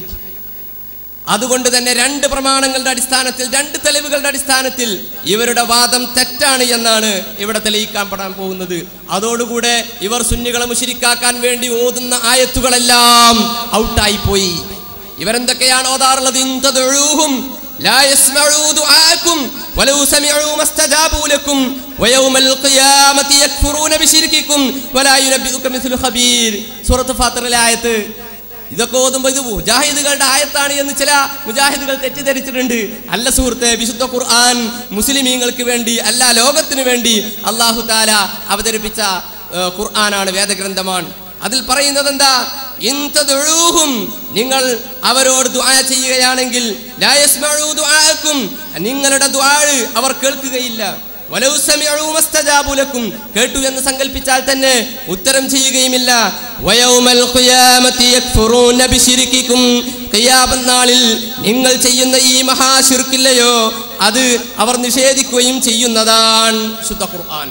അതുകൊണ്ട് തന്നെ രണ്ട് പ്രമാണങ്ങളുടെ അടിസ്ഥാനത്തിൽ രണ്ട് തെളിവുകളുടെ അടിസ്ഥാനത്തിൽ ഇവരുടെ വാദം തെറ്റാണ് എന്നാണ് ഇവിടെ തെളിയിക്കാൻ പെടാൻ പോകുന്നത് അതോടുകൂടെ ഇവർ സുന്നികളെ മുശിരിക്കാക്കാൻ വേണ്ടി ഓതുന്ന ആയത്തുകളെല്ലാം ഔട്ടായി പോയി ഇവരെന്തൊക്കെയാണ് ഓതാറുള്ളത് ഇൻ തദ്ഉഹും ലാ യസ്മഉ ദുആക്കും വലൗ സമിഉ മസ്തജാബു ലക്കും വയൗമൽ ഖിയാമത്തി യക്ഫുറൂന ബിശിർകിക്കും വലാ യുനബ്ബിഉക മിസ്ലു ഖബീർ സൂറത്ത് ഫാത്തിറിലെ ആയത്ത് ഇതൊക്കെ ഓതുമ്പോൾ ഇത് മുജാഹിദുകളുടെ ആയത്താണ് എന്ന് ചില മുജാഹിദുകൾ തെറ്റിദ്ധരിച്ചിട്ടുണ്ട് അല്ല സുഹൃത്തെ വിശുദ്ധ ഖുർആൻ മുസ്ലിമീങ്ങൾക്ക് വേണ്ടി അല്ല ലോകത്തിന് വേണ്ടി അള്ളാഹു താല അവതരിപ്പിച്ച ഏർ, ഖുർആനാണ് വേദഗ്രന്ഥമാണ് അതിൽ പറയുന്നത് എന്താ ഇൻ തദ്ഉഹും നിങ്ങൾ അവരോട് ദുആ ചെയ്യുകയാണെങ്കിൽ ലാ യസ്മഉ ദുആഅക്കും നിങ്ങളുടെ ദുആ അവർ കേൾക്കുകയില്ല വലൗ സമിഉ മസ്തജാബു ലക്കും കേട്ടു എന്ന് സങ്കല്പിച്ചാൽ തന്നെ ഉത്തരം ചെയ്യുകയുമില്ല വയൗമൽ ഖിയാമത്തി യക്ഫുറൂന ബിശിർകിക്കും ഖിയാമത്ത് നാളിൽ നിങ്ങൾ ചെയ്യുന്ന ഈ മഹാശിർക്കില്ലയോ അത് അവർ നിഷേധിക്കുകയും ചെയ്യുന്നതാണ് ശുദ്ധ ഖുർആൻ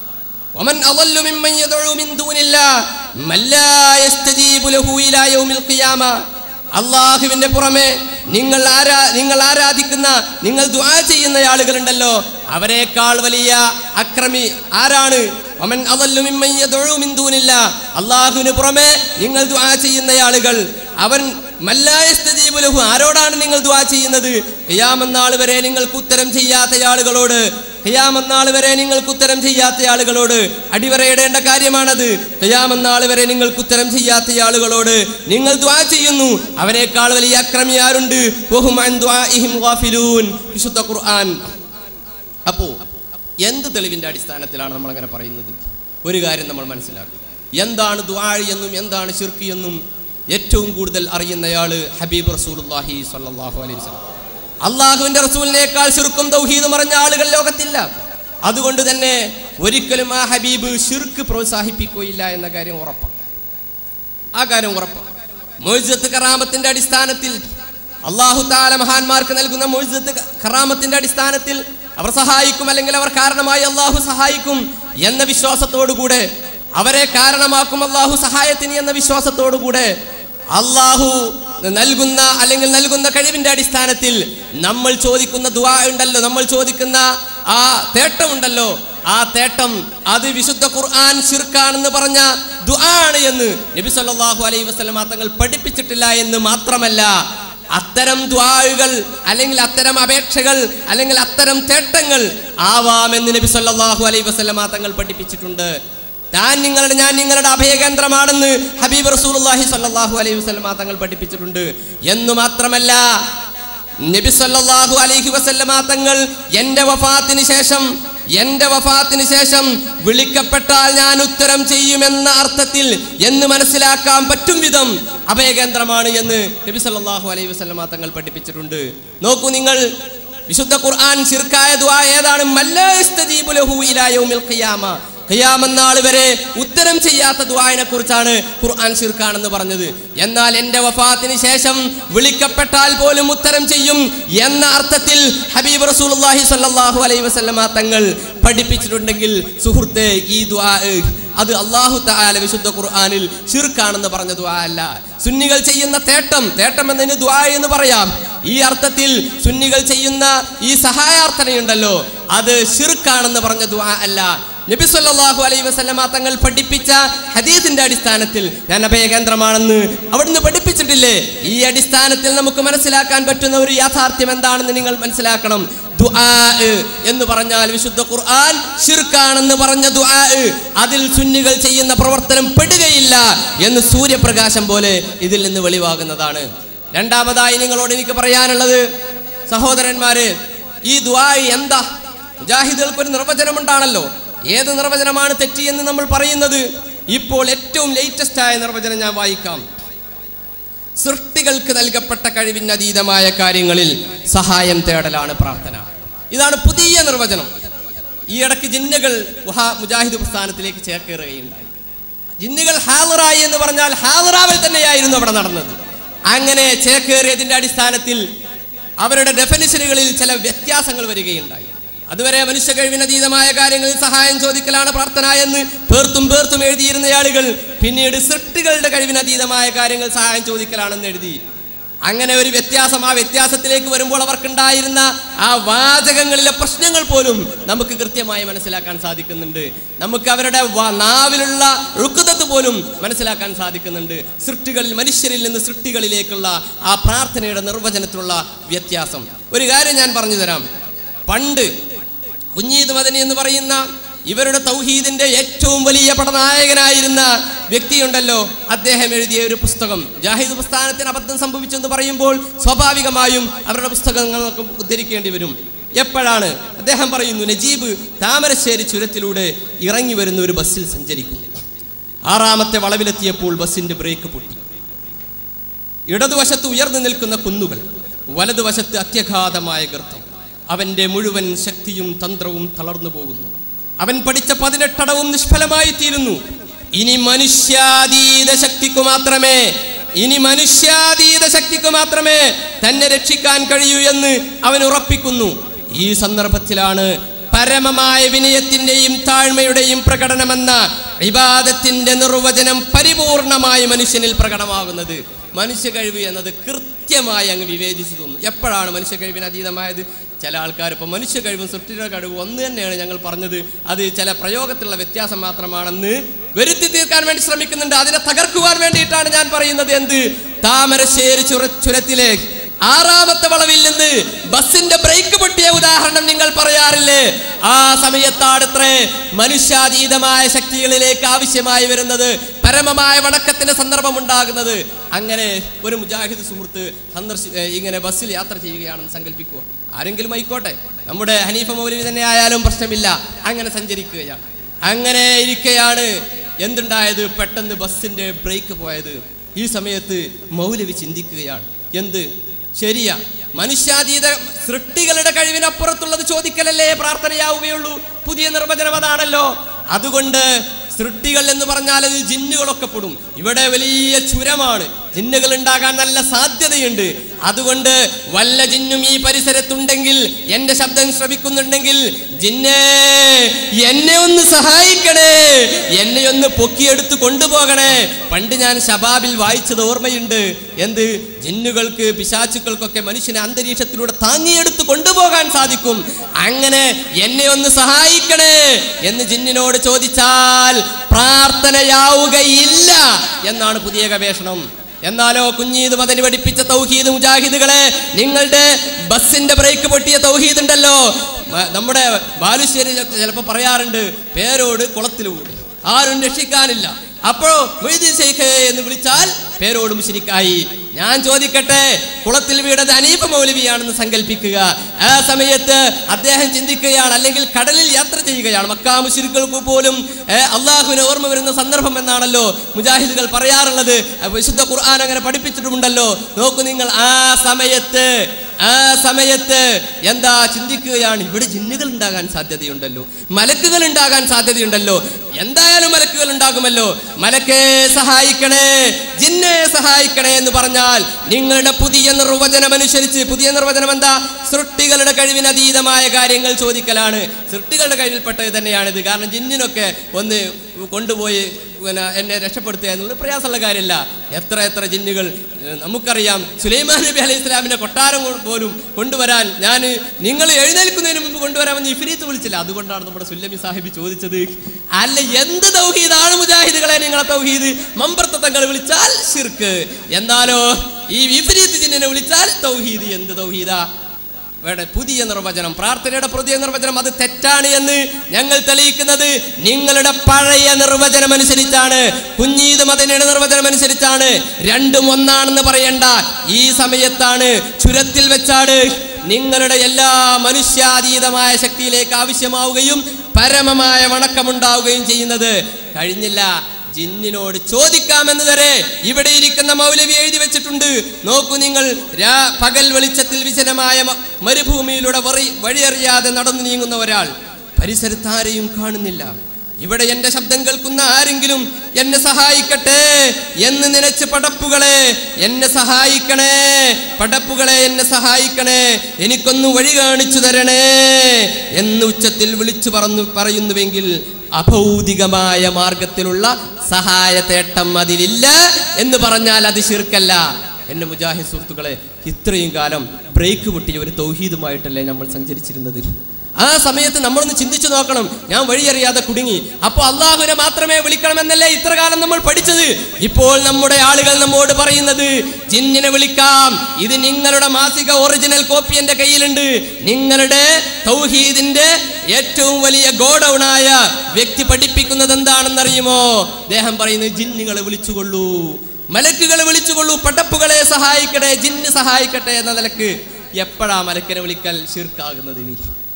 ومن أضل ممن يدعو من دون الله من لا يستجيب له إلى يوم القيامة അള്ളാഹുവിന്റെ പുറമെ നിങ്ങൾ ആരാ നിങ്ങൾ ആരാധിക്കുന്ന നിങ്ങൾ ദുആ ചെയ്യുന്ന ആളുകളുണ്ടല്ലോ അവരെക്കാൾ വലിയ അക്രമി ആരാണ് വമൻ അദല്ലു മിമ്മൻ യദ്ഉ മിൻ ദൂനില്ലാ അല്ലാഹുവിന് പുറമെ നിങ്ങൾ ദുആ ചെയ്യുന്ന ആളുകൾ അവൻ മല്ലായസ്തജീബു ലഹു ആരോടാണ് നിങ്ങൾ ദുആ ചെയ്യുന്നത് ഖിയാമന്നാൾ വരെ നിങ്ങൾക്ക് ഉത്തരം ചെയ്യാത്ത ആളുകളോട് ഖിയാമന്നാൾ വരെ നിങ്ങൾക്ക് ഉത്തരം ചെയ്യാത്ത ആളുകളോട് അടിവരയിടേണ്ട കാര്യമാണത് ഖിയാമന്നാൾ വരെ നിങ്ങൾക്ക് ഉത്തരം ചെയ്യാത്ത ആളുകളോട് നിങ്ങൾ ദുആ ചെയ്യുന്നു അവനേക്കാൾ വലിയ അക്രമി ആരുണ്ട് വഹും അൻ ദുആഇഹിം ഗാഫിലൂൻ വിശുദ്ധ ഖുർആൻ അപ്പോ എന്ത് തെളിവിന്റെ അടിസ്ഥാനത്തിലാണ് നമ്മൾ അങ്ങനെ പറയുന്നത് ഒരു കാര്യം നമ്മൾ മനസ്സിലാക്കും എന്താണ് ദുആഴ് എന്നും എന്താണ് ഷിർക്ക് എന്നും ഏറ്റവും കൂടുതൽ അറിയുന്നയാള് ഹബീബ് റസൂലുള്ളാഹി സ്വല്ലല്ലാഹു അലൈഹി വസല്ലം അള്ളാഹുവിന്റെ റസൂലിനേക്കാൾ ഷിർക്കും തൗഹീദും അറിഞ്ഞ ആളുകൾ ലോകത്തില്ല അതുകൊണ്ട് തന്നെ ഒരിക്കലും ആ ഹബീബ് ഷിർക്ക് പ്രോത്സാഹിപ്പിക്കുകയില്ല എന്ന കാര്യം ഉറപ്പാണ് ആ കാര്യം ഉറപ്പാണ് മൊയ്സത്ത് കറാമത്തിന്റെ അടിസ്ഥാനത്തിൽ അള്ളാഹു താല മഹാന്മാർക്ക് നൽകുന്ന മൊയ്സത്ത് കറാമത്തിന്റെ അടിസ്ഥാനത്തിൽ അവർ സഹായിക്കും അല്ലെങ്കിൽ അവർ കാരണമായി അള്ളാഹു സഹായിക്കും എന്ന വിശ്വാസത്തോടുകൂടെ അവരെ കാരണമാക്കും അള്ളാഹു സഹായത്തിന് എന്ന വിശ്വാസത്തോടുകൂടെ അള്ളാഹു നൽകുന്ന അല്ലെങ്കിൽ നൽകുന്ന കഴിവിന്റെ അടിസ്ഥാനത്തിൽ നമ്മൾ ചോദിക്കുന്ന ദുആ ഉണ്ടല്ലോ നമ്മൾ ചോദിക്കുന്ന ആ തേട്ടമുണ്ടല്ലോ ആ തേട്ടം അത് വിശുദ്ധ ഖുർആൻ ശിർക്കാണെന്ന് പറഞ്ഞ ദുആ ആണ് എന്ന് നബി സല്ലല്ലാഹു അലൈഹി വസല്ലമ തങ്ങൾ പഠിപ്പിച്ചിട്ടില്ല എന്ന് മാത്രമല്ല അത്തരം ദ്വാഴുകൾ അല്ലെങ്കിൽ അത്തരം അപേക്ഷകൾ അല്ലെങ്കിൽ അത്തരം തേട്ടങ്ങൾ ആവാമെന്ന് നബി സല്ലല്ലാഹു അലൈഹി വസല്ലമ തങ്ങൾ പഠിപ്പിച്ചിട്ടുണ്ട് താൻ നിങ്ങളുടെ ഞാൻ നിങ്ങളുടെ അഭയകേന്ദ്രമാണെന്ന് ഹബീബ് റസൂലുള്ളാഹി സ്വല്ലല്ലാഹു അലൈഹി വസല്ലമ തങ്ങൾ പഠിപ്പിച്ചിട്ടുണ്ട് എന്ന് മാത്രമല്ല നബി സല്ലല്ലാഹു അലൈഹി വസല്ലമ തങ്ങൾ എൻ്റെ വഫാത്തിന് ശേഷം എൻ്റെ വഫാത്തിന് ശേഷം വിളിക്കപ്പെട്ടാൽ ഞാൻ ഉത്തരം ചെയ്യുമെന്ന അർത്ഥത്തിൽ എന്ന് മനസ്സിലാക്കാൻ പറ്റും വിധം അഭയകേന്ദ്രമാണ് എന്ന് നബി സല്ലല്ലാഹു അലൈഹി വസല്ലമ തങ്ങൾ പഠിപ്പിച്ചിട്ടുണ്ട് നോക്കൂ നിങ്ങൾ വിശുദ്ധ ഖുർആൻ ശിർക്കായ ദുആ ഏതാണ് മല്ലാ യസ്തജീബു ലഹു ഇലാ യൗമിൽ ഖിയാമ ഖിയാമന്നാൾ വരെ ഉത്തരം ചെയ്യാത്ത ദുആനെ കുറിച്ചാണ് ഖുർആൻ ശിർക്കാണെന്ന് പറഞ്ഞത് എന്നാൽ എൻ്റെ വഫാത്തിന് ശേഷം വിളിക്കപ്പെട്ടാൽ പോലും ഉത്തരം ചെയ്യും എന്ന അർത്ഥത്തിൽ ഹബീബ് റസൂലുള്ളാഹി സ്വല്ലല്ലാഹു അലൈഹി വസല്ലമ തങ്ങൾ പഠിപ്പിച്ചിട്ടുണ്ടെങ്കിൽ സുഹൃത്തെ ഈ ദുആ അത് അള്ളാഹു തആല വിശുദ്ധ ഖുർആനിൽ ഷിർക്കാണെന്ന് പറഞ്ഞ ദുആ അല്ല സുന്നികൾ ചെയ്യുന്ന തേട്ടം തേട്ടം എന്നതിന് ദുആ എന്ന് പറയാം ഈ അർത്ഥത്തിൽ സുന്നികൾ ചെയ്യുന്ന ഈ സഹായാർത്ഥനയുണ്ടല്ലോ അത് ഷിർക്കാണെന്ന് പറഞ്ഞ ദുആ അല്ല നബി സല്ലല്ലാഹു അലൈഹി വസല്ലമ തങ്ങൾ പഠിപ്പിച്ച ഹദീസിന്റെ അടിസ്ഥാനത്തിൽ ഞാൻ അഭയകേന്ദ്രമാണെന്ന് അവിടുന്ന് പഠിപ്പിച്ചിട്ടില്ലേ ഈ അടിസ്ഥാനത്തിൽ നമുക്ക് മനസ്സിലാക്കാൻ പറ്റുന്ന ഒരു യാഥാർത്ഥ്യം എന്താണെന്ന് നിങ്ങൾ മനസ്സിലാക്കണം ദുആ എന്ന് പറഞ്ഞാൽ വിശുദ്ധ ഖുർആൻ ഷിർക്കാണെന്ന് പറഞ്ഞ ദുആ അതിൽ സുന്നികൾ ചെയ്യുന്ന പ്രവർത്തനം പെടുകയില്ല എന്ന് സൂര്യപ്രകാശം പോലെ ഇതിൽ നിന്ന് വെളിവാകുന്നതാണ് രണ്ടാമതായി നിങ്ങളോട് എനിക്ക് പറയാനുള്ളത് സഹോദരന്മാരെ ഈ ദുആ എന്താ മുജാഹിദുകൾക്ക് ഒരു നിർവചനമുണ്ടാണല്ലോ ഏത് നിർവചനമാണ് തെറ്റി എന്ന് നമ്മൾ പറയുന്നത് ഇപ്പോൾ ഏറ്റവും ലേറ്റസ്റ്റ് ആയ നിർവചനം ഞാൻ വായിക്കാം സൃഷ്ടികൾക്ക് നൽകപ്പെട്ട കഴിവിന് അതീതമായ കാര്യങ്ങളിൽ സഹായം തേടലാണ് പ്രാർത്ഥന ഇതാണ് പുതിയ നിർവചനം ഈ ഇടയ്ക്ക് ജിന്നുകൾ വഹാ മുജാഹിദ് പ്രസ്ഥാനത്തിലേക്ക് ചേക്കേറുകയുണ്ടായി ജിന്നുകൾ ഹാലറായി എന്ന് പറഞ്ഞാൽ ഹാലറാവൽ തന്നെയായിരുന്നു അവിടെ നടന്നത് അങ്ങനെ ചേക്കേറിയതിന്റെ അടിസ്ഥാനത്തിൽ അവരുടെ ഡെഫിനിഷനുകളിൽ ചില വ്യത്യാസങ്ങൾ വരികയുണ്ടായി അതുവരെ മനുഷ്യ കഴിവിനതീതമായ കാര്യങ്ങളിൽ സഹായം ചോദിക്കലാണ് പ്രാർത്ഥന എന്ന് പേർത്തും പേർത്തും എഴുതിയിരുന്ന ആളുകൾ പിന്നീട് സൃഷ്ടികളുടെ കഴിവിനതീതമായ കാര്യങ്ങൾ സഹായം ചോദിക്കലാണെന്ന് എഴുതി അങ്ങനെ ഒരു വ്യത്യാസം ആ വ്യത്യാസത്തിലേക്ക് വരുമ്പോൾ അവർക്കുണ്ടായിരുന്ന ആ വാചകങ്ങളിലെ പ്രശ്നങ്ങൾ പോലും നമുക്ക് കൃത്യമായി മനസ്സിലാക്കാൻ സാധിക്കുന്നുണ്ട് നമുക്ക് അവരുടെ വ- നാവിലുള്ള റുക്കുതത്ത് പോലും മനസ്സിലാക്കാൻ സാധിക്കുന്നുണ്ട് സൃഷ്ടികളിൽ മനുഷ്യരിൽ നിന്ന് സൃഷ്ടികളിലേക്കുള്ള ആ പ്രാർത്ഥനയുടെ നിർവചനത്തിലുള്ള വ്യത്യാസം ഒരു കാര്യം ഞാൻ പറഞ്ഞു തരാം പണ്ട് കുഞ്ഞീദ് മദനി എന്ന് പറയുന്ന ഇവരുടെ തൗഹീദിന്റെ ഏറ്റവും വലിയ പടനായകനായിരുന്ന വ്യക്തിയുണ്ടല്ലോ അദ്ദേഹം എഴുതിയ ഒരു പുസ്തകം ജാഹിദ് പ്രസ്ഥാനത്തിന് അബദ്ധം സംഭവിച്ചെന്ന് പറയുമ്പോൾ സ്വാഭാവികമായും അവരുടെ പുസ്തകങ്ങൾ നമുക്ക് ഉദ്ധരിക്കേണ്ടി വരും എപ്പോഴാണ് അദ്ദേഹം പറയുന്നു നജീബ് താമരശ്ശേരി ചുരത്തിലൂടെ ഇറങ്ങി വരുന്ന ഒരു ബസ്സിൽ സഞ്ചരിക്കുന്നു ആറാമത്തെ വളവിലെത്തിയപ്പോൾ ബസ്സിന്റെ ബ്രേക്ക് പൊട്ടി ഇടതുവശത്ത് ഉയർന്നു നിൽക്കുന്ന കുന്നുകൾ വലതുവശത്ത് അത്യഘാതമായ ഗർത്തം അവന്റെ മുഴുവൻ ശക്തിയും തന്ത്രവും തളർന്നു പോകുന്നു അവൻ പഠിച്ച പതിനെട്ടടവും നിഷ്ഫലമായി തീരുന്നു ഇനി മനുഷ്യാതീത ശക്തിക്കു മാത്രമേ ഇനി മനുഷ്യാതീത ശക്തിക്ക് മാത്രമേ തന്നെ രക്ഷിക്കാൻ കഴിയൂ എന്ന് അവൻ ഉറപ്പിക്കുന്നു ഈ സന്ദർഭത്തിലാണ് പരമമായ വിനയത്തിന്റെയും താഴ്മയുടെയും പ്രകടനമെന്ന വിവാദത്തിന്റെ നിർവചനം പരിപൂർണമായി മനുഷ്യനിൽ പ്രകടമാകുന്നത് മനുഷ്യ കഴിവ് എന്നത് കൃത്യമായി അങ്ങ് വിവേചിച്ചു തോന്നുന്നു എപ്പോഴാണ് മനുഷ്യ കഴിവിന് അതീതമായത് ചില ആൾക്കാർ ഇപ്പോൾ മനുഷ്യ കഴിവും സൃഷ്ടിയുടെ കഴിവും ഒന്ന് തന്നെയാണ് ഞങ്ങൾ പറഞ്ഞത് അത് ചില പ്രയോഗത്തിലുള്ള വ്യത്യാസം മാത്രമാണെന്ന് വരുത്തി തീർക്കാൻ വേണ്ടി ശ്രമിക്കുന്നുണ്ട് അതിനെ തകർക്കുവാൻ വേണ്ടിയിട്ടാണ് ഞാൻ പറയുന്നത് എന്ത് താമരശ്ശേരി ചുര ചുരത്തിലെ ആറാമത്തെ വളവിൽ നിന്ന് ബസിന്റെ ബ്രേക്ക് പൊട്ടിയ ഉദാഹരണം നിങ്ങൾ പറയാറില്ലേ ആ സമയത്താടത്രേ മനുഷ്യാതീതമായ ശക്തികളിലേക്ക് ആവശ്യമായി വരുന്നത് പരമമായ വണക്കത്തിന്റെ സന്ദർഭം ഉണ്ടാകുന്നത് അങ്ങനെ ഒരു മുജാഹിദ് സുഹൃത്ത് സന്ദർശി ഏ, ഇങ്ങനെ ബസ്സിൽ യാത്ര ചെയ്യുകയാണെന്ന് സങ്കല്പിക്കുക ആരെങ്കിലും ആയിക്കോട്ടെ നമ്മുടെ ഹനീഫ മൗലവി തന്നെ ആയാലും പ്രശ്നമില്ല അങ്ങനെ സഞ്ചരിക്കുകയാണ് അങ്ങനെ ഇരിക്കെയാണ് എന്തുണ്ടായത് പെട്ടെന്ന് ബസ്സിന്റെ ബ്രേക്ക് പോയത് ഈ സമയത്ത് മൗലവി ചിന്തിക്കുകയാണ് എന്ത് ശരിയാ മനുഷ്യാതീത സൃഷ്ടികളുടെ കഴിവിനപ്പുറത്തുള്ളത് ചോദിക്കലല്ലേ പ്രാർത്ഥനയാവുകയുള്ളൂ പുതിയ നിർവചനം അതാണല്ലോ അതുകൊണ്ട് സൃഷ്ടികൾ എന്ന് പറഞ്ഞാൽ അത് ജിന്നുകളൊക്കെ പെടും ഇവിടെ വലിയ ചുരമാണ് ജിന്നുകൾ ഉണ്ടാകാൻ നല്ല സാധ്യതയുണ്ട് അതുകൊണ്ട് വല്ല ജിന്നും ഈ പരിസരത്തുണ്ടെങ്കിൽ എന്റെ ശബ്ദം ശ്രവിക്കുന്നുണ്ടെങ്കിൽ ജിന്നേ എന്നെ ഒന്ന് സഹായിക്കണേ എന്നെ ഒന്ന് പൊക്കിയെടുത്ത് കൊണ്ടുപോകണേ പണ്ട് ഞാൻ ശബാബിൽ വായിച്ചത് ഓർമ്മയുണ്ട് എന്ത് ജിന്നുകൾക്ക് പിശാചുക്കൾക്കൊക്കെ മനുഷ്യനെ അന്തരീക്ഷത്തിലൂടെ താങ്ങിയെടുത്ത് കൊണ്ടുപോകാൻ സാധിക്കും അങ്ങനെ എന്നെ ഒന്ന് സഹായിക്കണേ എന്ന് ജിന്നിനോട് ചോദിച്ചാൽ പ്രാർത്ഥനയാവുകയില്ല എന്നാണ് പുതിയ ഗവേഷണം എന്നാലോ കുഞ്ഞീത് മദനി പഠിപ്പിച്ച തൗഹീദ് മുജാഹിദുകളെ നിങ്ങളുടെ ബസ്സിന്റെ ബ്രേക്ക് പൊട്ടിയ തൗഹീദ് ഉണ്ടല്ലോ മ- നമ്മുടെ ബാലുശ്ശേരി ചിലപ്പോൾ പറയാറുണ്ട് പേരോട് കുളത്തിൽ കൂടും ആരും രക്ഷിക്കാനില്ല അപ്പോ മൊയ്തീൻ ശൈഖേ എന്ന് വിളിച്ചാൽ പേരോട് മുശരിക്കായി ഞാൻ ചോദിക്കട്ടെ കുളത്തിൽ വീണത് അനീപ മൗലവിയാണെന്ന് സങ്കല്പിക്കുക ആ സമയത്ത് അദ്ദേഹം ചിന്തിക്കുകയാണ് അല്ലെങ്കിൽ കടലിൽ യാത്ര ചെയ്യുകയാണ് മക്കാ മുശരിക്കൾക്ക് പോലും ഏ, അള്ളാഹുവിനെ ഓർമ്മ വരുന്ന സന്ദർഭം എന്നാണല്ലോ മുജാഹിദുകൾ പറയാറുള്ളത് ആ വിശുദ്ധ ഖുർആൻ അങ്ങനെ പഠിപ്പിച്ചിട്ടുമുണ്ടല്ലോ നോക്കൂ നിങ്ങൾ ആ സമയത്ത് ആ സമയത്ത് എന്താ ചിന്തിക്കുകയാണ് ഇവിടെ ജിന്നുകൾ ഉണ്ടാകാൻ സാധ്യതയുണ്ടല്ലോ മലക്കുകൾ ഉണ്ടാകാൻ സാധ്യതയുണ്ടല്ലോ എന്തായാലും മലക്കുകൾ ഉണ്ടാകുമല്ലോ മലക്കെ സഹായിക്കണേ ജിന്നെ സഹായിക്കണേ എന്ന് പറഞ്ഞാൽ നിങ്ങളുടെ പുതിയ നിർവചനം അനുസരിച്ച് പുതിയ നിർവചനം എന്താ സൃഷ്ടികളുടെ കഴിവിന് അതീതമായ കാര്യങ്ങൾ ചോദിക്കലാണ് സൃഷ്ടികളുടെ കഴിവിൽപ്പെട്ടത് തന്നെയാണിത് കാരണം ജിന്നിനൊക്കെ ഒന്ന് കൊണ്ടുപോയി പിന്നെ എന്നെ രക്ഷപ്പെടുത്തുക എന്നുള്ളത് പ്രയാസമുള്ള കാര്യമല്ല എത്ര എത്ര ജിന്നുകൾ ഏഹ്, നമുക്കറിയാം സുലൈമാൻ നബി അലൈഹി ഇസ്ലാമിന്റെ കൊട്ടാരം കൊ- പോലും കൊണ്ടുവരാൻ ഞാൻ നിങ്ങൾ എഴുന്നേൽക്കുന്നതിന് മുമ്പ് കൊണ്ടുവരാമെന്ന് ഇഫിരീത്ത് വിളിച്ചില്ല അതുകൊണ്ടാണ് നമ്മുടെ സുല്ലമി സാഹിബ് ചോദിച്ചത് അല്ല എന്ത് തൗഹീദാണ് മുജാഹിദുകളെ നിങ്ങളെ തൗഹീദ് മമ്പർത്തങ്ങൾ വിളിച്ചാൽ ഷിർക്ക് എന്നാലോ ഈ വിപരീത ജിന്നിനെ വിളിച്ചാൽ തൗഹീദ് എന്ത് തൗഹീദാ വേണ്ട പുതിയ നിർവചനം പ്രാർത്ഥനയുടെ പുതിയ നിർവചനം അത് തെറ്റാണ് എന്ന് ഞങ്ങൾ തെളിയിക്കുന്നത് നിങ്ങളുടെ പഴയ നിർവചനം അനുസരിച്ചാണ് കുഞ്ഞീത് മദനയുടെ നിർവചനം അനുസരിച്ചാണ് രണ്ടും ഒന്നാണെന്ന് പറയണ്ട ഈ സമയത്താണ് ചുരത്തിൽ വെച്ചാണ് നിങ്ങളുടെ എല്ലാ മനുഷ്യാതീതമായ ശക്തിയിലേക്ക് ആവശ്യമാവുകയും പരമമായ വണക്കമുണ്ടാവുകയും ചെയ്യുന്നത് കഴിഞ്ഞില്ല ജിന്നിനോട് ചോദിക്കാമെന്ന് വരെ ഇവിടെ ഇരിക്കുന്ന മൗലവി എഴുതി വെച്ചിട്ടുണ്ട് നോക്കൂ നിങ്ങൾ രാ പകൽ വെളിച്ചത്തിൽ വിജനമായ മ- മരുഭൂമിയിലൂടെ വറി- വഴിയറിയാതെ നടന്നു നീങ്ങുന്ന ഒരാൾ പരിസരത്താരെയും കാണുന്നില്ല ഇവിടെ എന്റെ ശബ്ദം കേൾക്കുന്ന ആരെങ്കിലും എന്നെ സഹായിക്കട്ടെ എന്ന് നനച്ച് പടപ്പുകളെ എന്നെ സഹായിക്കണേ പടപ്പുകളെ എന്നെ സഹായിക്കണേ എനിക്കൊന്ന് വഴി കാണിച്ചു തരണേ എന്ന് ഉച്ചത്തിൽ വിളിച്ചു പറന്നു പറയുന്നുവെങ്കിൽ അഭൗതികമായ മാർഗത്തിലുള്ള സഹായ തേട്ടം അതിലില്ല എന്ന് പറഞ്ഞാൽ അത് ശിർക്കല്ല എന്നെ മുജാഹിദ് സുഹൃത്തുക്കളെ ഇത്രയും കാലം ബ്രേക്ക് പൊട്ടിയ ഒരു തൗഹീദുമായിട്ടല്ലേ നമ്മൾ സഞ്ചരിച്ചിരുന്നത് ആ സമയത്ത് നമ്മളൊന്ന് ചിന്തിച്ചു നോക്കണം ഞാൻ വഴിയറിയാതെ കുടുങ്ങി അപ്പോൾ അള്ളാഹുവിനെ മാത്രമേ വിളിക്കണമെന്നല്ലേ ഇത്ര കാലം നമ്മൾ പഠിച്ചത് ഇപ്പോൾ നമ്മുടെ ആളുകൾ നമ്മോട് പറയുന്നത് ജിന്നിനെ വിളിക്കാം ഇത് നിങ്ങളുടെ മാസിക ഒറിജിനൽ കോപ്പി എന്റെ കയ്യിലുണ്ട് നിങ്ങളുടെ തൗഹീദിന്റെ ഏറ്റവും വലിയ ഗോഡൌണായ വ്യക്തി പഠിപ്പിക്കുന്നത് എന്താണെന്നറിയുമോ അദ്ദേഹം പറയുന്നത് ജിന്നുകളെ വിളിച്ചുകൊള്ളൂ മലക്കുകളെ വിളിച്ചുകൊള്ളൂ പടപ്പുകളെ സഹായിക്കട്ടെ ജിന്ന് സഹായിക്കട്ടെ എന്ന നിലക്ക് എപ്പോഴാ മലക്കിനെ വിളിക്കൽ ശീർക്കാകുന്നത് ഇനി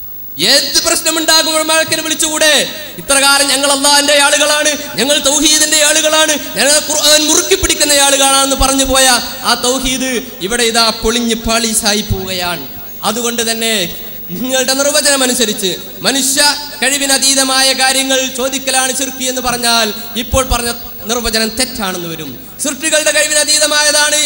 ഏത് പ്രശ്നമുണ്ടാകുമ്പോൾ മലക്കിനെ വിളിച്ചുകൂടെ ഇത്ര കാലം ഞങ്ങൾ അള്ളാഹിന്റെ ആളുകളാണ് ഞങ്ങൾ തൗഹീദിന്റെ ആളുകളാണ് ഞങ്ങൾ ഖുർആൻ മുറുക്കി പിടിക്കുന്ന ആളുകളാണെന്ന് പറഞ്ഞു പോയ ആ തൗഹീദ് ഇവിടെ ഇതാ പൊളിഞ്ഞ് പാളീസായി പോവുകയാണ് അതുകൊണ്ട് തന്നെ നിങ്ങളുടെ നിർവചനം അനുസരിച്ച് മനുഷ്യ കഴിവിനതീതമായ കാര്യങ്ങൾ ചോദിക്കലാണ് ചെറുക്കി എന്ന് പറഞ്ഞാൽ ഇപ്പോൾ പറഞ്ഞ നിർവചനം തെറ്റാണെന്ന് വരും സൃഷ്ടികളുടെ കഴിവിനതീതമായതാണ്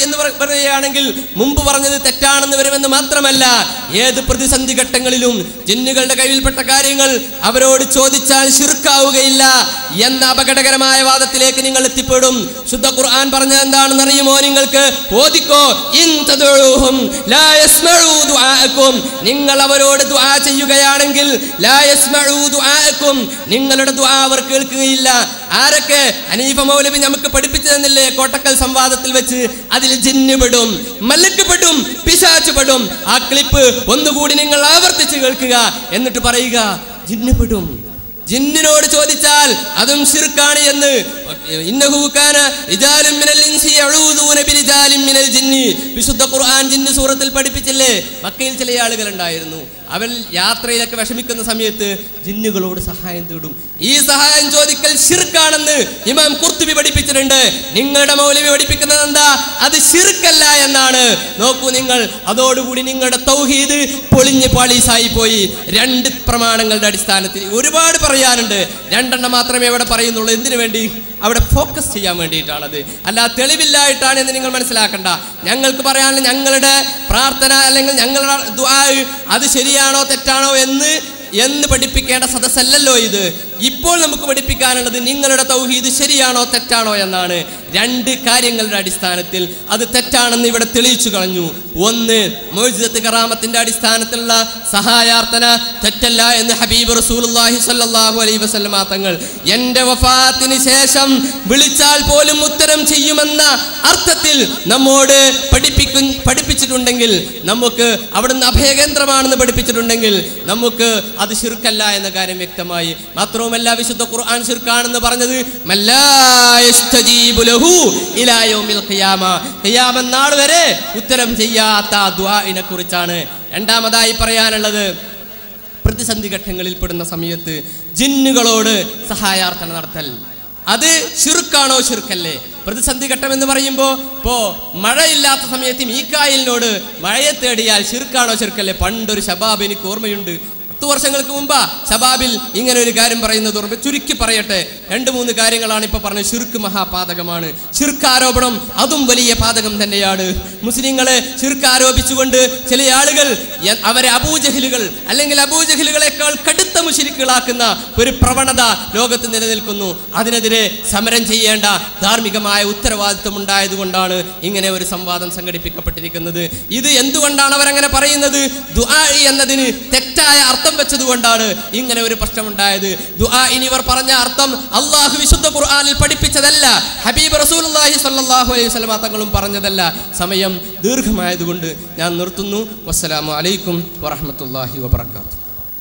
എന്ന് പറ- പറയുകയാണെങ്കിൽ മുമ്പ് പറഞ്ഞത് തെറ്റാണെന്ന് വരുമെന്ന് മാത്രമല്ല ഏത് പ്രതിസന്ധി ഘട്ടങ്ങളിലും ജിന്നുകളുടെ കയ്യിൽപ്പെട്ട കാര്യങ്ങൾ അവരോട് ചോദിച്ചാൽ ശിർക്കാവുകയില്ല എന്ന അപകടകരമായ വാദത്തിലേക്ക് നിങ്ങൾ എത്തിപ്പെടും ശുദ്ധ ഖുർആൻ പറഞ്ഞത് എന്താണെന്ന് അറിയുമോ നിങ്ങൾക്ക് ഓദിക്കോ ഇൻ തദഉഹും ലാ യസ്മഉ ദുആഅക്കും നിങ്ങൾ അവരോട് ദുആ ചെയ്യുകയാണെങ്കിൽ ലാ യസ്മഉ ദുആഅക്കും നിങ്ങളുടെ ദുആ അവർ കേൾക്കുകയില്ല ആരൊക്കെ ഹനീഫ മൗലവി നമുക്ക് പഠിപ്പിച്ചു തന്നില്ലേ കോട്ടക്കൽ സംവാദത്തിൽ വെച്ച് അതിൽ ജിന്ന് പെടും മലക്ക് പെടും പിശാച്ച് പെടും ആ ക്ലിപ്പ് ഒന്നുകൂടി നിങ്ങൾ ആവർത്തിച്ച് കേൾക്കുക എന്നിട്ട് പറയുക ജിന്ന് പെടും ജിന്നിനോട് ചോദിച്ചാൽ അതും ശിർക്കാണ് എന്ന് ഇന്നഹു കാന റിജാലുൻ മിനൽ ഇൻസി യഊദൂന ബിരിജാലിൻ മിനൽ ജിന്നി വിശുദ്ധ ഖുർആൻ ജിന്ന് സൂറത്തിൽ പഠിപ്പിച്ചില്ലേ മക്കയിൽ ചില ആളുകൾ ഉണ്ടായിരുന്നു അവൻ യാത്രയിലൊക്കെ വിഷമിക്കുന്ന സമയത്ത് ജിന്നുകളോട് സഹായം തേടും ഈ സഹായം ചോദിക്കൽ ഷിർക്കാണെന്ന് ഇമാം കുർത്തുബി പഠിപ്പിച്ചിട്ടുണ്ട് നിങ്ങളുടെ മൗലവി പഠിപ്പിക്കുന്നത് എന്താ അത് ഷിർക്കല്ല എന്നാണ് നോക്കൂ നിങ്ങൾ അതോടുകൂടി നിങ്ങളുടെ തൗഹീദ് പൊളിഞ്ഞ് പാളീസായി പോയി രണ്ട് പ്രമാണങ്ങളുടെ അടിസ്ഥാനത്തിൽ ഒരുപാട് പറയാനുണ്ട് രണ്ടെണ്ണം മാത്രമേ ഇവിടെ പറയുന്നുള്ളൂ എന്തിനു വേണ്ടി അവിടെ ഫോക്കസ് ചെയ്യാൻ വേണ്ടിയിട്ടാണത് അല്ല തെളിവില്ലായിട്ടാണ് എന്ന് നിങ്ങൾ മനസ്സിലാക്കണ്ട ഞങ്ങൾക്ക് പറയാനുള്ള ഞങ്ങളുടെ പ്രാർത്ഥന അല്ലെങ്കിൽ ഞങ്ങളുടെ ദുആ അത് ശരിയാണോ തെറ്റാണോ എന്ന് എന്ന് പഠിപ്പിക്കേണ്ട സദസ്സല്ലല്ലോ ഇത് ഇപ്പോൾ നമുക്ക് പഠിപ്പിക്കാനുള്ളത് നിങ്ങളുടെ തൗഹീദ് ശരിയാണോ തെറ്റാണോ എന്നാണ് രണ്ട് കാര്യങ്ങളുടെ അടിസ്ഥാനത്തിൽ അത് തെറ്റാണെന്ന് ഇവിടെ തെളിയിച്ചു കളഞ്ഞു ഒന്ന് മോജിദത്ത് കറാമത്തിന്റെ അടിസ്ഥാനത്തിലുള്ള സഹായാർത്ഥന തെറ്റല്ല എന്ന് ഹബീബ് റസൂലുള്ളാഹി സ്വല്ലല്ലാഹു അലൈഹി വസല്ലമ തങ്ങൾ എൻ്റെ വഫാത്തിന് ശേഷം വിളിച്ചാൽ പോലും ഉത്തരം ചെയ്യുമെന്ന അർത്ഥത്തിൽ നമ്മോട് പഠിപ്പിക്കു പഠിപ്പിച്ചിട്ടുണ്ടെങ്കിൽ നമുക്ക് അവിടുന്ന് അഭയകേന്ദ്രമാണെന്ന് പഠിപ്പിച്ചിട്ടുണ്ടെങ്കിൽ നമുക്ക് അത് ശിർക്കല്ല എന്ന കാര്യം വ്യക്തമായി മാത്രവുമല്ല വിശുദ്ധ ഖുർആൻ ശിർക്കാണെന്ന് പറഞ്ഞത് മല്ലാ യസ്തജീബു ലഹു ഇലാ യൗമിൽ ഖിയാമ ഖിയാമ നാൾ വരെ ഉത്തരം ചെയ്യാത്ത ദുആഇനെ കുറിച്ചാണ് രണ്ടാമതായി പറയാനുള്ളത് പ്രതിസന്ധി ഘട്ടങ്ങളിൽ പെടുന്ന സമയത്ത് ജിന്നുകളോട് സഹായാർത്ഥന നടത്തൽ അത് ശിർക്കാണോ ശിർക്കല്ലേ പ്രതിസന്ധി ഘട്ടം എന്ന് പറയുമ്പോൾ ഇപ്പോ മഴയില്ലാത്ത സമയത്ത് മീക്കായിലിനോട് മഴയെ തേടിയാൽ ശിർക്കാണോ ശിർക്കല്ലേ പണ്ടൊരു ശബാബ് എനിക്ക് ഓർമ്മയുണ്ട് പത്ത് വർഷങ്ങൾക്ക് മുമ്പാ ശബാബിൽ ഇങ്ങനെ ഒരു കാര്യം പറയുന്നത് ഓർമ്മ ചുരുക്കി പറയട്ടെ രണ്ട് മൂന്ന് കാര്യങ്ങളാണ് ഇപ്പൊ പറഞ്ഞത് ശിർക്ക് മഹാപാതകമാണ് ശിർക്ക് ആരോപണം അതും വലിയ പാതകം തന്നെയാണ് മുസ്ലിങ്ങളെ ശിർക്ക് ആരോപിച്ചുകൊണ്ട് ചില ആളുകൾ യ- അവരെ അബൂജഹിലുകൾ അല്ലെങ്കിൽ അബൂജഹിലുകളെക്കാൾ കടുത്ത മുശിരിക്കുകളാക്കുന്ന ഒരു പ്രവണത ലോകത്ത് നിലനിൽക്കുന്നു അതിനെതിരെ സമരം ചെയ്യേണ്ട ധാർമ്മികമായ ഉത്തരവാദിത്വം ഉണ്ടായതുകൊണ്ടാണ് ഇങ്ങനെ ഒരു സംവാദം സംഘടിപ്പിക്കപ്പെട്ടിരിക്കുന്നത് ഇത് എന്തുകൊണ്ടാണ് അവരങ്ങനെ പറയുന്നത് ദുആ എന്നതിന് തെറ്റായ അർത്ഥം വെച്ചതുകൊണ്ടാണ് ഇങ്ങനെ ഒരു പ്രശ്നമുണ്ടായത് ദുആ ഇനിവർ പറഞ്ഞ അർത്ഥം അള്ളാഹു വിശുദ്ധ ഖുർആനിൽ പഠിപ്പിച്ചതല്ല ഹബീബ് റസൂലുള്ളാഹി സ്വല്ലല്ലാഹു അലൈഹി വസല്ലമ തങ്ങളും പറഞ്ഞതല്ല സമയം ദീർഘമായതുകൊണ്ട് ഞാൻ നിർത്തുന്നു വസ്സലാമു അലൈക്കും വറഹ്മത്തുള്ളാഹി വബറകാതുഹു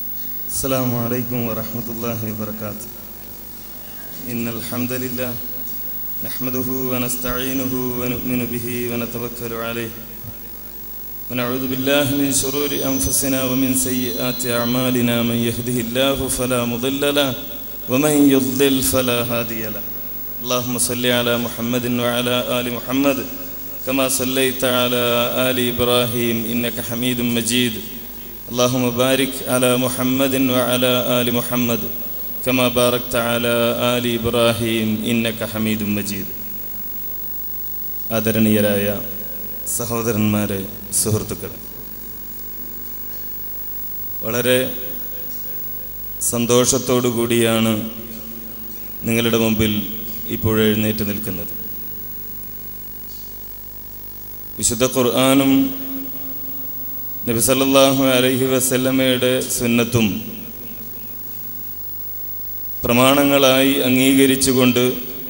السلام عليكم ورحمة الله وبركاته إن الحمد لله نحمده ونستعينه ونؤمن به ونتوكل عليه ونعوذ بالله من شرور أنفسنا ومن سيئات أعمالنا من يهده الله فلا مضل له ومن يضلل فلا هادي له اللهم صل على محمد وعلى آل محمد كما صليت على آل إبراهيم إنك حميد مجيد اللهم بارك على محمد وعلى آل محمد كما باركت على آل إبراهيم إنك حميد مجيد ആദരണീയരായ സഹോദരന്മാരെ സുഹൃത്തുക്കളെ വളരെ സന്തോഷത്തോടു കൂടിയാണ് നിങ്ങളുടെ മുമ്പിൽ ഇപ്പോൾ എഴുന്നേറ്റ് നിൽക്കുന്നത് വിശുദ്ധ ഖുർആാനും നബി സല്ലല്ലാഹു അലൈഹി വസല്ലമയുടെ സുന്നത്തും പ്രമാണങ്ങളായി അംഗീകരിച്ചുകൊണ്ട്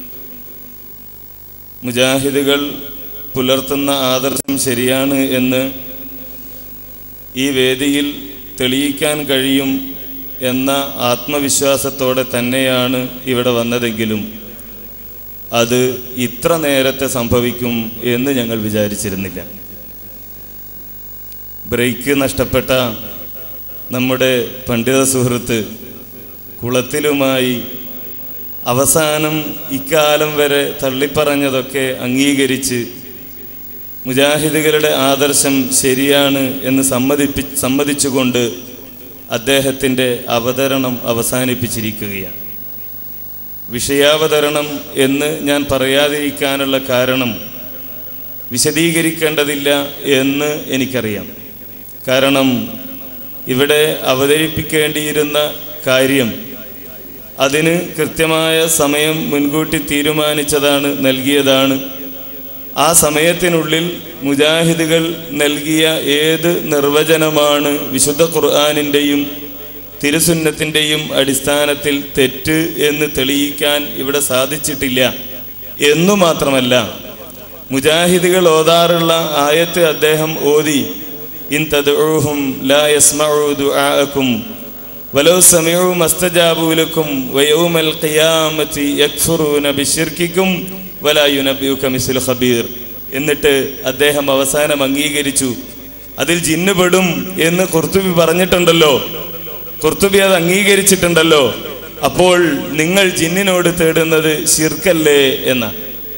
മുജാഹിദുകൾ പുലർത്തുന്ന ആദർശം ശരിയാണ് എന്ന് ഈ വേദിയിൽ തെളിയിക്കാൻ കഴിയും എന്ന ആത്മവിശ്വാസത്തോടെ തന്നെയാണ് ഇവിടെ വന്നതെങ്കിലും അത് ഇത്ര നേരത്തെ സംഭവിക്കും എന്ന് ഞങ്ങൾ വിചാരിച്ചിരുന്നില്ല ബ്രേക്ക് നഷ്ടപ്പെട്ട നമ്മുടെ പണ്ഡിത സുഹൃത്ത് കുളത്തിലുമായി അവസാനം ഇക്കാലം വരെ തള്ളിപ്പറഞ്ഞതൊക്കെ അംഗീകരിച്ച് മുജാഹിദുകളുടെ ആദർശം ശരിയാണ് എന്ന് സമ്മതിപ്പി സമ്മതിച്ചുകൊണ്ട് അദ്ദേഹത്തിൻ്റെ അവതരണം അവസാനിപ്പിച്ചിരിക്കുകയാണ് വിഷയാവതരണം എന്ന് ഞാൻ പറയാതിരിക്കാനുള്ള കാരണം വിശദീകരിക്കേണ്ടതില്ല എന്ന് എനിക്കറിയാം കാരണം ഇവിടെ അവതരിപ്പിക്കേണ്ടിയിരുന്ന കാര്യം അതിന് കൃത്യമായ സമയം മുൻകൂട്ടി തീരുമാനിച്ചതാണ് നൽകിയതാണ് ആ സമയത്തിനുള്ളിൽ മുജാഹിദുകൾ നൽകിയ ഏത് നിർവചനമാണ് വിശുദ്ധ ഖുർആാനിൻ്റെയും തിരുസുന്നത്തിൻ്റെയും അടിസ്ഥാനത്തിൽ തെറ്റ് എന്ന് തെളിയിക്കാൻ ഇവിടെ സാധിച്ചിട്ടില്ല എന്നു മാത്രമല്ല മുജാഹിദുകൾ ഓതാറുള്ള ആയത്ത് അദ്ദേഹം ഓതി ഇൻ തദ്ഊഹും ലാ യസ്മഉ ദുആഅക്കും വലൗ സമീഉ മസ്തജാബൂലക്കും വയൗമൽ ഖിയാമത്തി യക്ഫുറൂന ബിശിർക്കിക്കും വലാ യുനബ്ബിയുക മിസ്ലു ഖബീർ എന്നിട്ട് അദ്ദേഹം അവസാനം അംഗീകരിച്ചു അതിൽ ജിന്ന് പെടും എന്ന് കുർത്തുബി പറഞ്ഞിട്ടുണ്ടല്ലോ കുർത്തുബി അത് അംഗീകരിച്ചിട്ടുണ്ടല്ലോ അപ്പോൾ നിങ്ങൾ ജിന്നിനോട് തേടുന്നത് ശിർക്കല്ലേ എന്നാണ്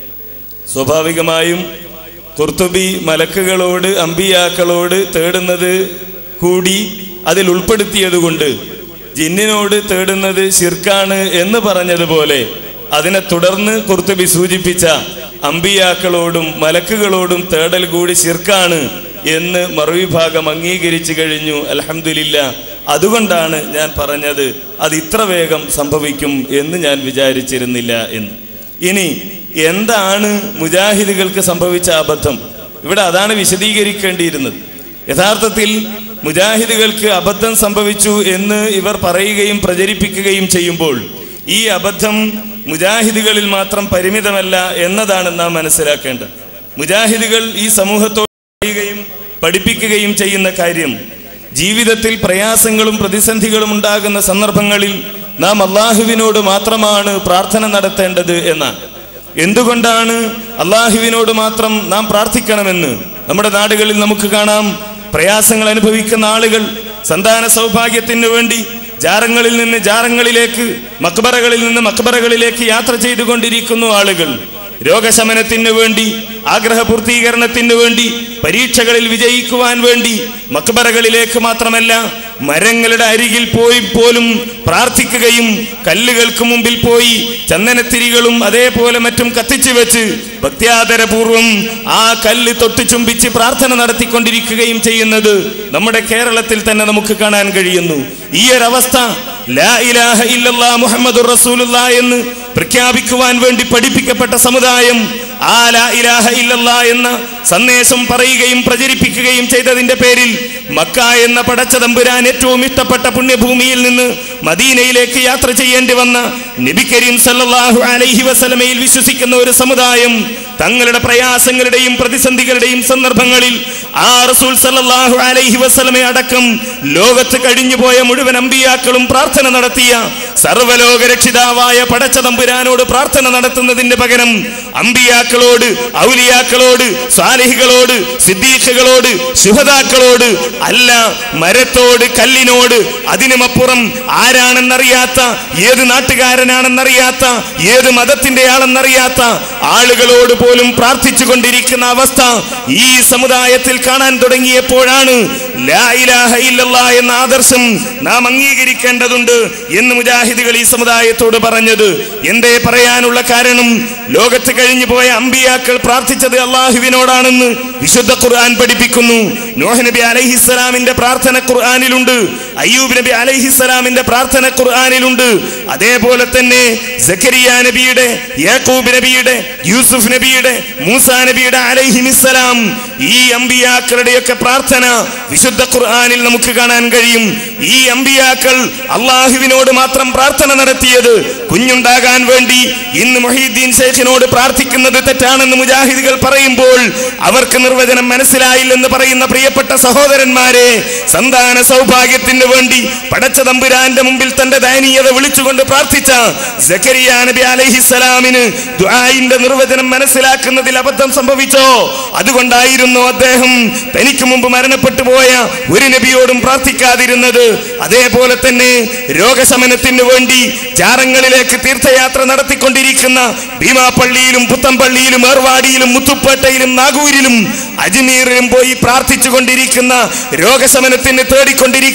സ്വാഭാവികമായും കുർത്തുബി മലക്കുകളോട് അമ്പിയാക്കളോട് തേടുന്നത് കൂടി അതിൽ ഉൾപ്പെടുത്തിയതുകൊണ്ട് ജിന്നിനോട് തേടുന്നത് ശിർക്കാണ് എന്ന് പറഞ്ഞതുപോലെ അതിനെ തുടർന്ന് കുർത്തുബി സൂചിപ്പിച്ച അമ്പിയാക്കളോടും മലക്കുകളോടും തേടൽ കൂടി ശിർക്കാണ് എന്ന് മറുവിഭാഗം അംഗീകരിച്ചു കഴിഞ്ഞു അലഹമില്ല അതുകൊണ്ടാണ് ഞാൻ പറഞ്ഞത് അത് ഇത്ര വേഗം സംഭവിക്കും എന്ന് ഞാൻ വിചാരിച്ചിരുന്നില്ല എന്ന് ഇനി എന്താണ് മുജാഹിദുകൾക്ക് സംഭവിച്ച അബദ്ധം ഇവിടെ അതാണ് വിശദീകരിക്കേണ്ടിയിരുന്നത് യഥാർത്ഥത്തിൽ മുജാഹിദുകൾക്ക് അബദ്ധം സംഭവിച്ചു എന്ന് ഇവർ പറയുകയും പ്രചരിപ്പിക്കുകയും ചെയ്യുമ്പോൾ ഈ അബദ്ധം മുജാഹിദുകളിൽ മാത്രം പരിമിതമല്ല എന്നതാണ് നാം മനസ്സിലാക്കേണ്ടത് മുജാഹിദുകൾ ഈ സമൂഹത്തോട് പറയുകയും പഠിപ്പിക്കുകയും ചെയ്യുന്ന കാര്യം ജീവിതത്തിൽ പ്രയാസങ്ങളും പ്രതിസന്ധികളും ഉണ്ടാകുന്ന സന്ദർഭങ്ങളിൽ നാം അള്ളാഹുവിനോട് മാത്രമാണ് പ്രാർത്ഥന നടത്തേണ്ടത് എന്നാണ് എന്തുകൊണ്ടാണ് അള്ളാഹുവിനോട് മാത്രം നാം പ്രാർത്ഥിക്കണമെന്ന് നമ്മുടെ നാടുകളിൽ നമുക്ക് കാണാം പ്രയാസങ്ങൾ അനുഭവിക്കുന്ന ആളുകൾ സന്താന സൗഭാഗ്യത്തിന് വേണ്ടി ജാറങ്ങളിൽ നിന്ന് ജാറങ്ങളിലേക്ക് മക്ബറകളിൽ നിന്ന് മക്ബറകളിലേക്ക് യാത്ര ചെയ്തുകൊണ്ടിരിക്കുന്നു ആളുകൾ രോഗശമനത്തിന് വേണ്ടി ആഗ്രഹപൂർത്തീകരണത്തിന് വേണ്ടി പരീക്ഷകളിൽ വിജയിക്കുവാൻ വേണ്ടി മക്ബറകളിലേക്ക് മാത്രമല്ല മരങ്ങളുടെ അരികിൽ പോയി പോലും പ്രാർത്ഥിക്കുകയും കല്ലുകൾക്ക് മുമ്പിൽ പോയി ചന്ദനത്തിരികളും അതേപോലെ മറ്റും കത്തിച്ചു വെച്ച് ഭക്ത്യാദരപൂർവം ആ കല്ല് തൊട്ട് ചുംബിച്ച് പ്രാർത്ഥന നടത്തിക്കൊണ്ടിരിക്കുകയും ചെയ്യുന്നത് നമ്മുടെ കേരളത്തിൽ തന്നെ നമുക്ക് കാണാൻ കഴിയുന്നു ഈ ഒരവസ്ഥ ലാ ഇലാഹ ഇല്ലല്ലാ മുഹമ്മദുർ റസൂലുള്ളാ എന്ന് പ്രഖ്യാപിക്കുവാൻ വേണ്ടി പഠിപ്പിക്കപ്പെട്ട സമുദായം ആ ലാ ഇലാഹ ഇല്ലല്ലാ എന്ന സന്ദേശം പറയുകയും പ്രചരിപ്പിക്കുകയും ചെയ്തതിന്റെ പേരിൽ മക്ക എന്ന പടച്ച തമ്പുരാൻ ഏറ്റവും ഇഷ്ടപ്പെട്ട പുണ്യഭൂമിയിൽ നിന്ന് മദീനയിലേക്ക് യാത്ര ചെയ്യേണ്ടി വന്ന നബി കരീം സല്ലല്ലാഹു അലൈഹി വസല്ലമയിൽ വിശ്വസിക്കുന്ന ഒരു സമുദായം തങ്ങളുടെ പ്രയാസങ്ങളുടെയും പ്രതിസന്ധികളുടെയും സന്ദർഭങ്ങളിൽ ആ റസൂൽ സല്ലല്ലാഹു അലൈഹി വസല്ലമയെ അടക്കം ലോകത്ത് കഴിഞ്ഞുപോയ മുഴുവൻ അമ്പിയാക്കളും പ്രാർത്ഥന നടത്തിയ സർവ്വലോക രക്ഷിതാവായ പടച്ച തമ്പുരാനോട് പ്രാർത്ഥന നടത്തുന്നതിന്റെ പകരം അമ്പിയാക്കളോട് ഔലിയാക്കളോട് സാലിഹികളോട് സിദ്ദീഖുകളോട് ശുഹദാക്കളോട് അല്ല മരത്തോട് കല്ലിനോട് അതിനുമപ്പുറം ആരാണെന്നറിയാത്ത ഏത് നാട്ടുകാരനാണെന്നറിയാത്ത ഏത് മതത്തിന്റെ ആളെന്നറിയാത്ത ആളുകളോട് പോലും പ്രാർത്ഥിച്ചു കൊണ്ടിരിക്കുന്ന അവസ്ഥ ഈ സമുദായത്തിൽ കാണാൻ തുടങ്ങിയപ്പോഴാണ് ലാ ഇലാഹ ഇല്ലല്ലാ എന്ന ആദർശം നാം അംഗീകരിക്കേണ്ടതുണ്ട് എന്ന് മുജാഹിദുകൾ ഈ സമുദായത്തോട് പറഞ്ഞത് എന്തേ പറയാനുള്ള കാരണം ലോകത്ത് കഴിഞ്ഞു പോയ അമ്പിയാക്കൾ പ്രാർത്ഥിച്ചത് അള്ളാഹുവിനോടാണെന്ന് വിശുദ്ധ ഖുർആൻ പഠിപ്പിക്കുന്നു നോഹ് നബി അലൈഹിസ്സലാമിന്റെ പ്രാർത്ഥന ഖുർആനിലുണ്ട് അയ്യൂബ് നബി അലൈഹിസ്സലാമിന്റെ പ്രാർത്ഥന ഖുർആനിലുണ്ട് അതേപോലെ തന്നെ സക്കരിയ നബിയുടെ യാക്കൂബ് നബിയുടെ യൂസുഫ് നബിയുടെ മൂസ നബിയുടെ അലൈഹിമിസ്സലാം ഈ അമ്പിയാക്കളുടെയൊക്കെ പ്രാർത്ഥന വിശുദ്ധ ഖുർആനിൽ നമുക്ക് കാണാൻ കഴിയും ഈ അമ്പിയാക്കൾ അള്ളാഹുവിനോട് മാത്രം പ്രാർത്ഥന നടത്തിയത് കുഞ്ഞുണ്ടാകാൻ വേണ്ടി ഇന്ന് മൊഹീദ്ദീൻ ശേഖിനോട് പ്രാർത്ഥിക്കുന്നത് തെറ്റാണെന്ന് മുജാഹിദുകൾ പറയുമ്പോൾ അവർക്ക് നിർവചനം മനസ്സിലായില്ലെന്ന് പറയുന്ന പ്രിയപ്പെട്ട സഹോദരന്മാരെ സന്താന സൗഭാഗ്യത്തിന് വേണ്ടി പടച്ച തമ്പുരാന്റെ മുമ്പിൽ തന്റെ ദയനീയത വിളിച്ചുകൊണ്ട് പ്രാർത്ഥിച്ച സക്കരിയ നബി അലൈഹിസ്സലാമിന് ദുആഇന്റെ നിർവചനം മനസ്സിലാക്കുന്നതിൽ അബദ്ധം സംഭവിച്ചോ അതുകൊണ്ടായിരുന്നു അദ്ദേഹം തനിക്ക് മുമ്പ് മരണപ്പെട്ടു പോയ ഒരു നബിയോടും പ്രാർത്ഥിക്കാതിരുന്നത് അതേപോലെ തന്നെ രോഗശമനത്തിന് വേണ്ടി ജാറങ്ങളിലേക്ക് തീർത്ഥയാത്ര നടത്തിക്കൊണ്ടിരിക്കുന്ന ഭീമാപ്പള്ളിയിലും പുത്തമ്പള്ളിയിലും ഏർവാടിയിലും മുത്തുപ്പേട്ടയിലും നാഗൂരിലും അജ്മീറിലും പോയി പ്രാർത്ഥിച്ചു കൊണ്ടിരിക്കുന്ന രോഗശമനത്തിന് തേടിക്കൊണ്ടിരിക്കുന്ന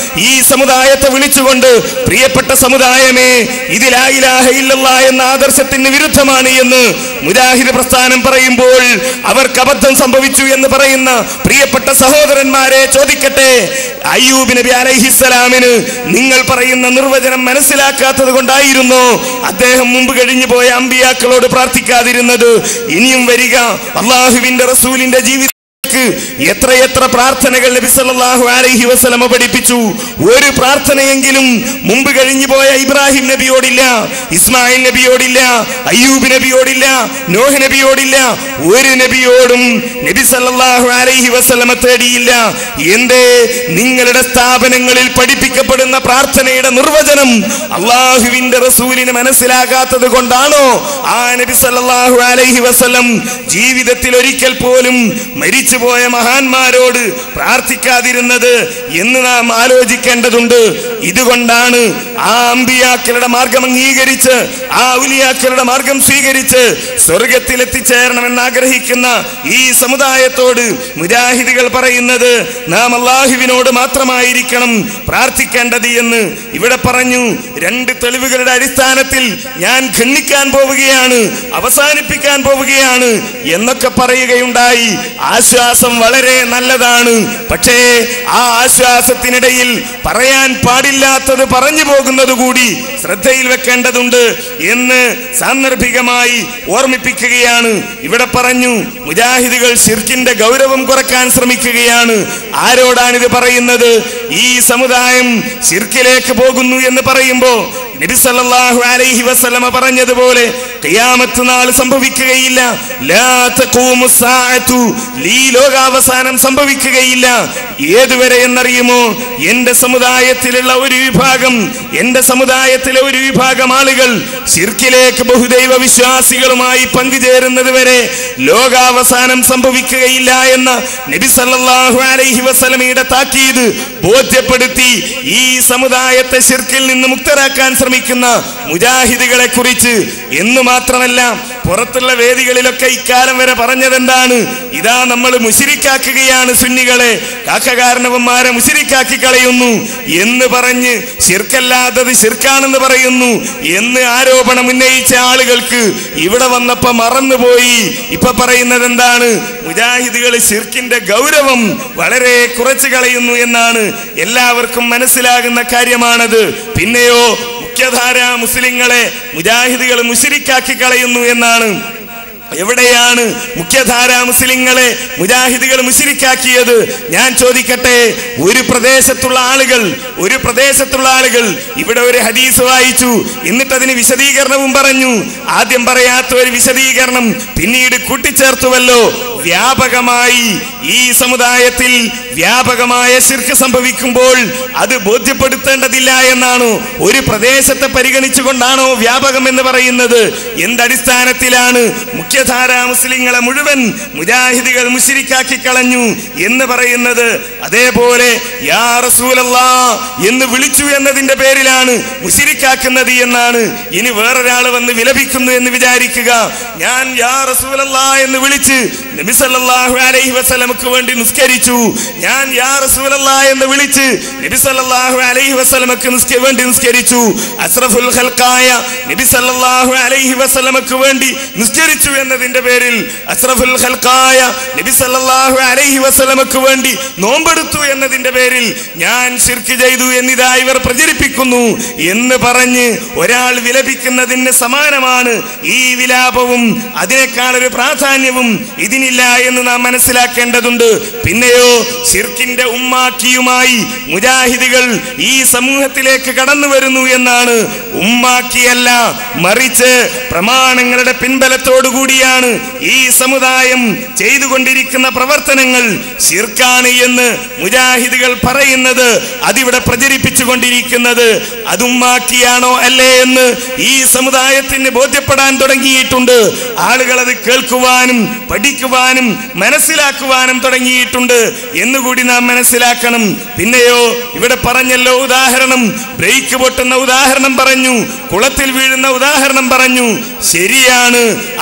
ഈ സമുദായത്തെ വിളിച്ചുകൊണ്ട് പ്രിയപ്പെട്ട സമുദായമേ ഇതിലായിലാഹ ഇല്ലല്ല എന്ന ആദർശത്തിന് വിരുദ്ധമാണ് എന്ന് മുജാഹിദ് പ്രസ്ഥാനം പറയുമ്പോൾ അവർക്ക് അബദ്ധം സംഭവിച്ചു എന്ന് പറയുന്ന പ്രിയപ്പെട്ട സഹോദരന്മാരെ ചോദിക്കട്ടെ അയ്യൂബ് നബി അലൈഹിസ്സലാമിന് നിങ്ങൾ പറയുന്ന നിർവചനം മനസ്സിലാക്കാത്തത് കൊണ്ടായിരുന്നു അദ്ദേഹം മുമ്പ് കഴിഞ്ഞു പോയ അമ്പിയാക്കളോട് പ്രാർത്ഥിക്കാതിരുന്നത് ഇനിയും വരിക അള്ളാഹുവിന്റെ റസൂലിന്റെ ജീവിതം എത്രയെത്ര പ്രാർത്ഥനകൾ നബി സല്ലല്ലാഹു അലൈഹി വസല്ലമ പഠിപ്പിച്ചു ഒരു പ്രാർത്ഥനയെങ്കിലും മുമ്പ് കഴിഞ്ഞു പോയ ഇബ്രാഹിം നബിയോടില്ല ഇസ്മായിൽ നബിയോടില്ല അയ്യൂബ് നബിയോടില്ല നോഹ് നബിയോടില്ല ഒരു നബിയോടും നബി സല്ലല്ലാഹു അലൈഹി വസല്ലമ തേടിയില്ല എന്തേ നിങ്ങളുടെ സ്ഥാപനങ്ങളിൽ പഠിപ്പിക്കപ്പെടുന്ന പ്രാർത്ഥനയുടെ നിർവചനം അള്ളാഹുവിന്റെ റസൂലിന് മനസ്സിലാകാത്തത് കൊണ്ടാണോ ആ നബി സല്ലല്ലാഹു അലൈഹി വസല്ലം ജീവിതത്തിൽ ഒരിക്കൽ പോലും മരിച്ചുപോയ മഹാന്മാരോട് പ്രാർത്ഥിക്കാതിരുന്നത് എന്ന് നാം ആലോചിക്കേണ്ടതുണ്ട് ഇതുകൊണ്ടാണ് ആ അമ്പിയാക്കളുടെ മാർഗം അംഗീകരിച്ച് ആ ഉലിയാക്കളുടെ മാർഗം സ്വീകരിച്ച് സ്വർഗത്തിൽ എത്തിച്ചേരണമെന്ന് ആഗ്രഹിക്കുന്ന ഈ സമുദായത്തോട് മുജാഹിദുകൾ പറയുന്നത് നാം അള്ളാഹുവിനോട് മാത്രമായിരിക്കണം പ്രാർത്ഥിക്കേണ്ടത് എന്ന് ഇവിടെ പറഞ്ഞു രണ്ട് തെളിവുകളുടെ അടിസ്ഥാനത്തിൽ ഞാൻ ഖണ്ഡിക്കാൻ പോവുകയാണ് അവസാനിപ്പിക്കാൻ പോവുകയാണ് എന്നൊക്കെ പറയുകയുണ്ടായി ആശ്വാസം വളരെ നല്ലതാണ് പക്ഷേ ആ ആശ്വാസത്തിനിടയിൽ പറയാൻ പാടില്ലാത്തത് പറഞ്ഞു പോകുന്നത് കൂടി ശ്രദ്ധയിൽ വെക്കേണ്ടതുണ്ട് എന്ന് സാന്ദർഭികമായി ഓർമ്മിപ്പിക്കുകയാണ് ഇവിടെ പറഞ്ഞു മുജാഹിദുകൾ ഷിർക്കിന്റെ ഗൗരവം കുറക്കാൻ ശ്രമിക്കുകയാണ് ആരോടാണിത് പറയുന്നത് ഈ സമുദായം ഷിർക്കിലേക്ക് പോകുന്നു എന്ന് പറയുമ്പോ നബി സല്ലല്ലാഹു അലൈഹി വസല്ലമ പറഞ്ഞതുപോലെ ഖിയാമത്ത് നാൾ സംഭവിക്കുകയില്ല ലാ തഖൂമു സാഅതു ഈ ലോകാവസാനം സംഭവിക്കുകയില്ല ഏതുവരെ എന്നറിയുമോ എന്റെ സമുദായത്തിലുള്ള ഒരു വിഭാഗം എന്റെ സമുദായത്തിലെ ഒരു വിഭാഗം ആളുകൾ ശിർക്കിലേക്ക് ബഹുദൈവ വിശ്വാസികളുമായി പങ്കുചേരുന്നത് വരെ ലോകാവസാനം സംഭവിക്കുകയില്ല എന്ന നബി സല്ലല്ലാഹു അലൈഹി വസല്ലമയുടെ താക്കീത് ബോധ്യപ്പെടുത്തി ഈ സമുദായത്തെ ശിർക്കിൽ നിന്ന് മുക്തരാക്കാൻ ശ്രമിക്കുന്ന മുജാഹിദുകളെ കുറിച്ച് എന്ന് മാത്രമല്ല പുറത്തുള്ള വേദികളിലൊക്കെ ഇക്കാലം വരെ പറഞ്ഞതെന്താണ് ഇതാ നമ്മൾ മുശിരിക്കാക്കുകയാണ് സുന്നികളെ കാക്കകാരണവന്മാരെ മുശിരിക്കാക്കി കളയുന്നു എന്ന് പറഞ്ഞ് ശിർക്കല്ലാത്തത് ശിർക്കാണെന്ന് പറയുന്നു എന്ന് ആരോപണം ഉന്നയിച്ച ആളുകൾക്ക് ഇവിടെ വന്നപ്പോ മറന്നുപോയി ഇപ്പൊ പറയുന്നത് എന്താണ് മുജാഹിദുകൾ ശിർക്കിന്റെ ഗൗരവം വളരെ കുറച്ചു കളയുന്നു എന്നാണ് എല്ലാവർക്കും മനസ്സിലാകുന്ന കാര്യമാണത് പിന്നെയോ മുഖ്യധാര മുസ്ലിങ്ങളെ മുജാഹിദുകൾ മുശിരിക്കാക്കി കളയുന്നു എന്നാണ് എവിടെയാണ് മുഖ്യധാര മുസ്ലിങ്ങളെ മുജാഹിദുകൾ മുശിരിക്കാക്കിയത് ഞാൻ ചോദിക്കട്ടെ ഒരു പ്രദേശത്തുള്ള ആളുകൾ ഒരു പ്രദേശത്തുള്ള ആളുകൾ ഇവിടെ ഒരു ഹദീസ് വായിച്ചു എന്നിട്ട് അതിന് വിശദീകരണവും പറഞ്ഞു ആദ്യം പറയാത്ത ഒരു വിശദീകരണം പിന്നീട് കൂട്ടിച്ചേർത്തുവല്ലോ വ്യാപകമായി ഈ സമുദായത്തിൽ വ്യാപകമായ ശിർക്ക് സംഭവിക്കുമ്പോൾ അത് ബോധ്യപ്പെടുത്തേണ്ടതില്ല എന്നാണോ ഒരു പ്രദേശത്തെ പരിഗണിച്ചുകൊണ്ടാണോ വ്യാപകം എന്ന് പറയുന്നത് എന്തടിസ്ഥാനത്തിലാണ് മുഖ്യധാര മുസ്ലിങ്ങളെ മുഴുവൻ മുജാഹിദികൾ മുശിരിക്കാക്കി കളഞ്ഞു എന്ന് പറയുന്നത് അതേപോലെ യാ റസൂലല്ലാ എന്ന് വിളിച്ചു എന്നതിന്റെ പേരിലാണ് മുശിരിക്കാക്കുന്നത് എന്നാണ് ഇനി വേറൊരാൾ വന്ന് വിലപിക്കുന്നു എന്ന് വിചാരിക്കുക ഞാൻ യാ റസൂലല്ലാ എന്ന് വിളിച്ച് നബി സല്ലല്ലാഹു അലൈഹി വസല്ലമക്ക് വേണ്ടി നിസ്കരിച്ചു ഞാൻ യാ റസൂലല്ലാ എന്ന് വിളിച്ച് നബി സല്ലല്ലാഹു അലൈഹി വസല്ലമക്ക് നിസ്ക വേണ്ടി നിസ്കരിച്ചു അസ്റഫുൽ ഖൽഖായ നബി സല്ലല്ലാഹു അലൈഹി വസല്ലമക്ക് വേണ്ടി നിസ്കരിച്ചു എന്നതിന്റെ പേരിൽ അസ്റഫുൽ ഖൽഖായ നബി സല്ലല്ലാഹു അലൈഹി വസല്ലമക്ക് വേണ്ടി നോമ്പെടുത്തു എന്നതിന്റെ പേരിൽ ഞാൻ ശിർക്ക് ചെയ്തു എന്നിതാ ഇവർ പ്രചരിപ്പിക്കുന്നു എന്ന് പറഞ്ഞ് ഒരാൾ വിലപിക്കുന്നതിന് സമാനമാണ് ഈ വിലാപവും അതിനേക്കാൾ ഒരു പ്രാധാന്യവും ഇതിനില്ല എന്ന് നാം മനസ്സിലാക്കേണ്ടതുണ്ട് പിന്നെയോ ഷിർക്കിന്റെ ഉമ്മാക്കിയുമായി മുജാഹിദികൾ ഈ സമൂഹത്തിലേക്ക് കടന്നു വരുന്നു എന്നാണ് ഉമ്മാക്കിയല്ല മറിച്ച് പ്രമാണങ്ങളുടെ പിൻബലത്തോടു കൂടിയാണ് ഈ സമുദായം ചെയ്തുകൊണ്ടിരിക്കുന്ന പ്രവർത്തനങ്ങൾ ഷിർക്കാണ് എന്ന് മുജാഹിദുകൾ പറയുന്നത് അതിവിടെ പ്രചരിപ്പിച്ചുകൊണ്ടിരിക്കുന്നത് അതുമ്മാക്കിയാണോ അല്ലേ എന്ന് ഈ സമുദായത്തിന് ബോധ്യപ്പെടാൻ തുടങ്ങിയിട്ടുണ്ട് ആളുകൾ അത് കേൾക്കുവാനും പഠിക്കുവാനും മനസ്സിലാക്കുവാനും തുടങ്ങിയിട്ടുണ്ട് എന്നുകൂടി നാം മനസ്സിലാക്കണം പിന്നെയോ ഇവിടെ പറഞ്ഞല്ലോ ഉദാഹരണം ബ്രേക്ക് പൊട്ടുന്ന ഉദാഹരണം പറഞ്ഞു കുളത്തിൽ വീഴുന്ന ഉദാഹരണം പറഞ്ഞു ശരിയാണ് അത് തന്നെ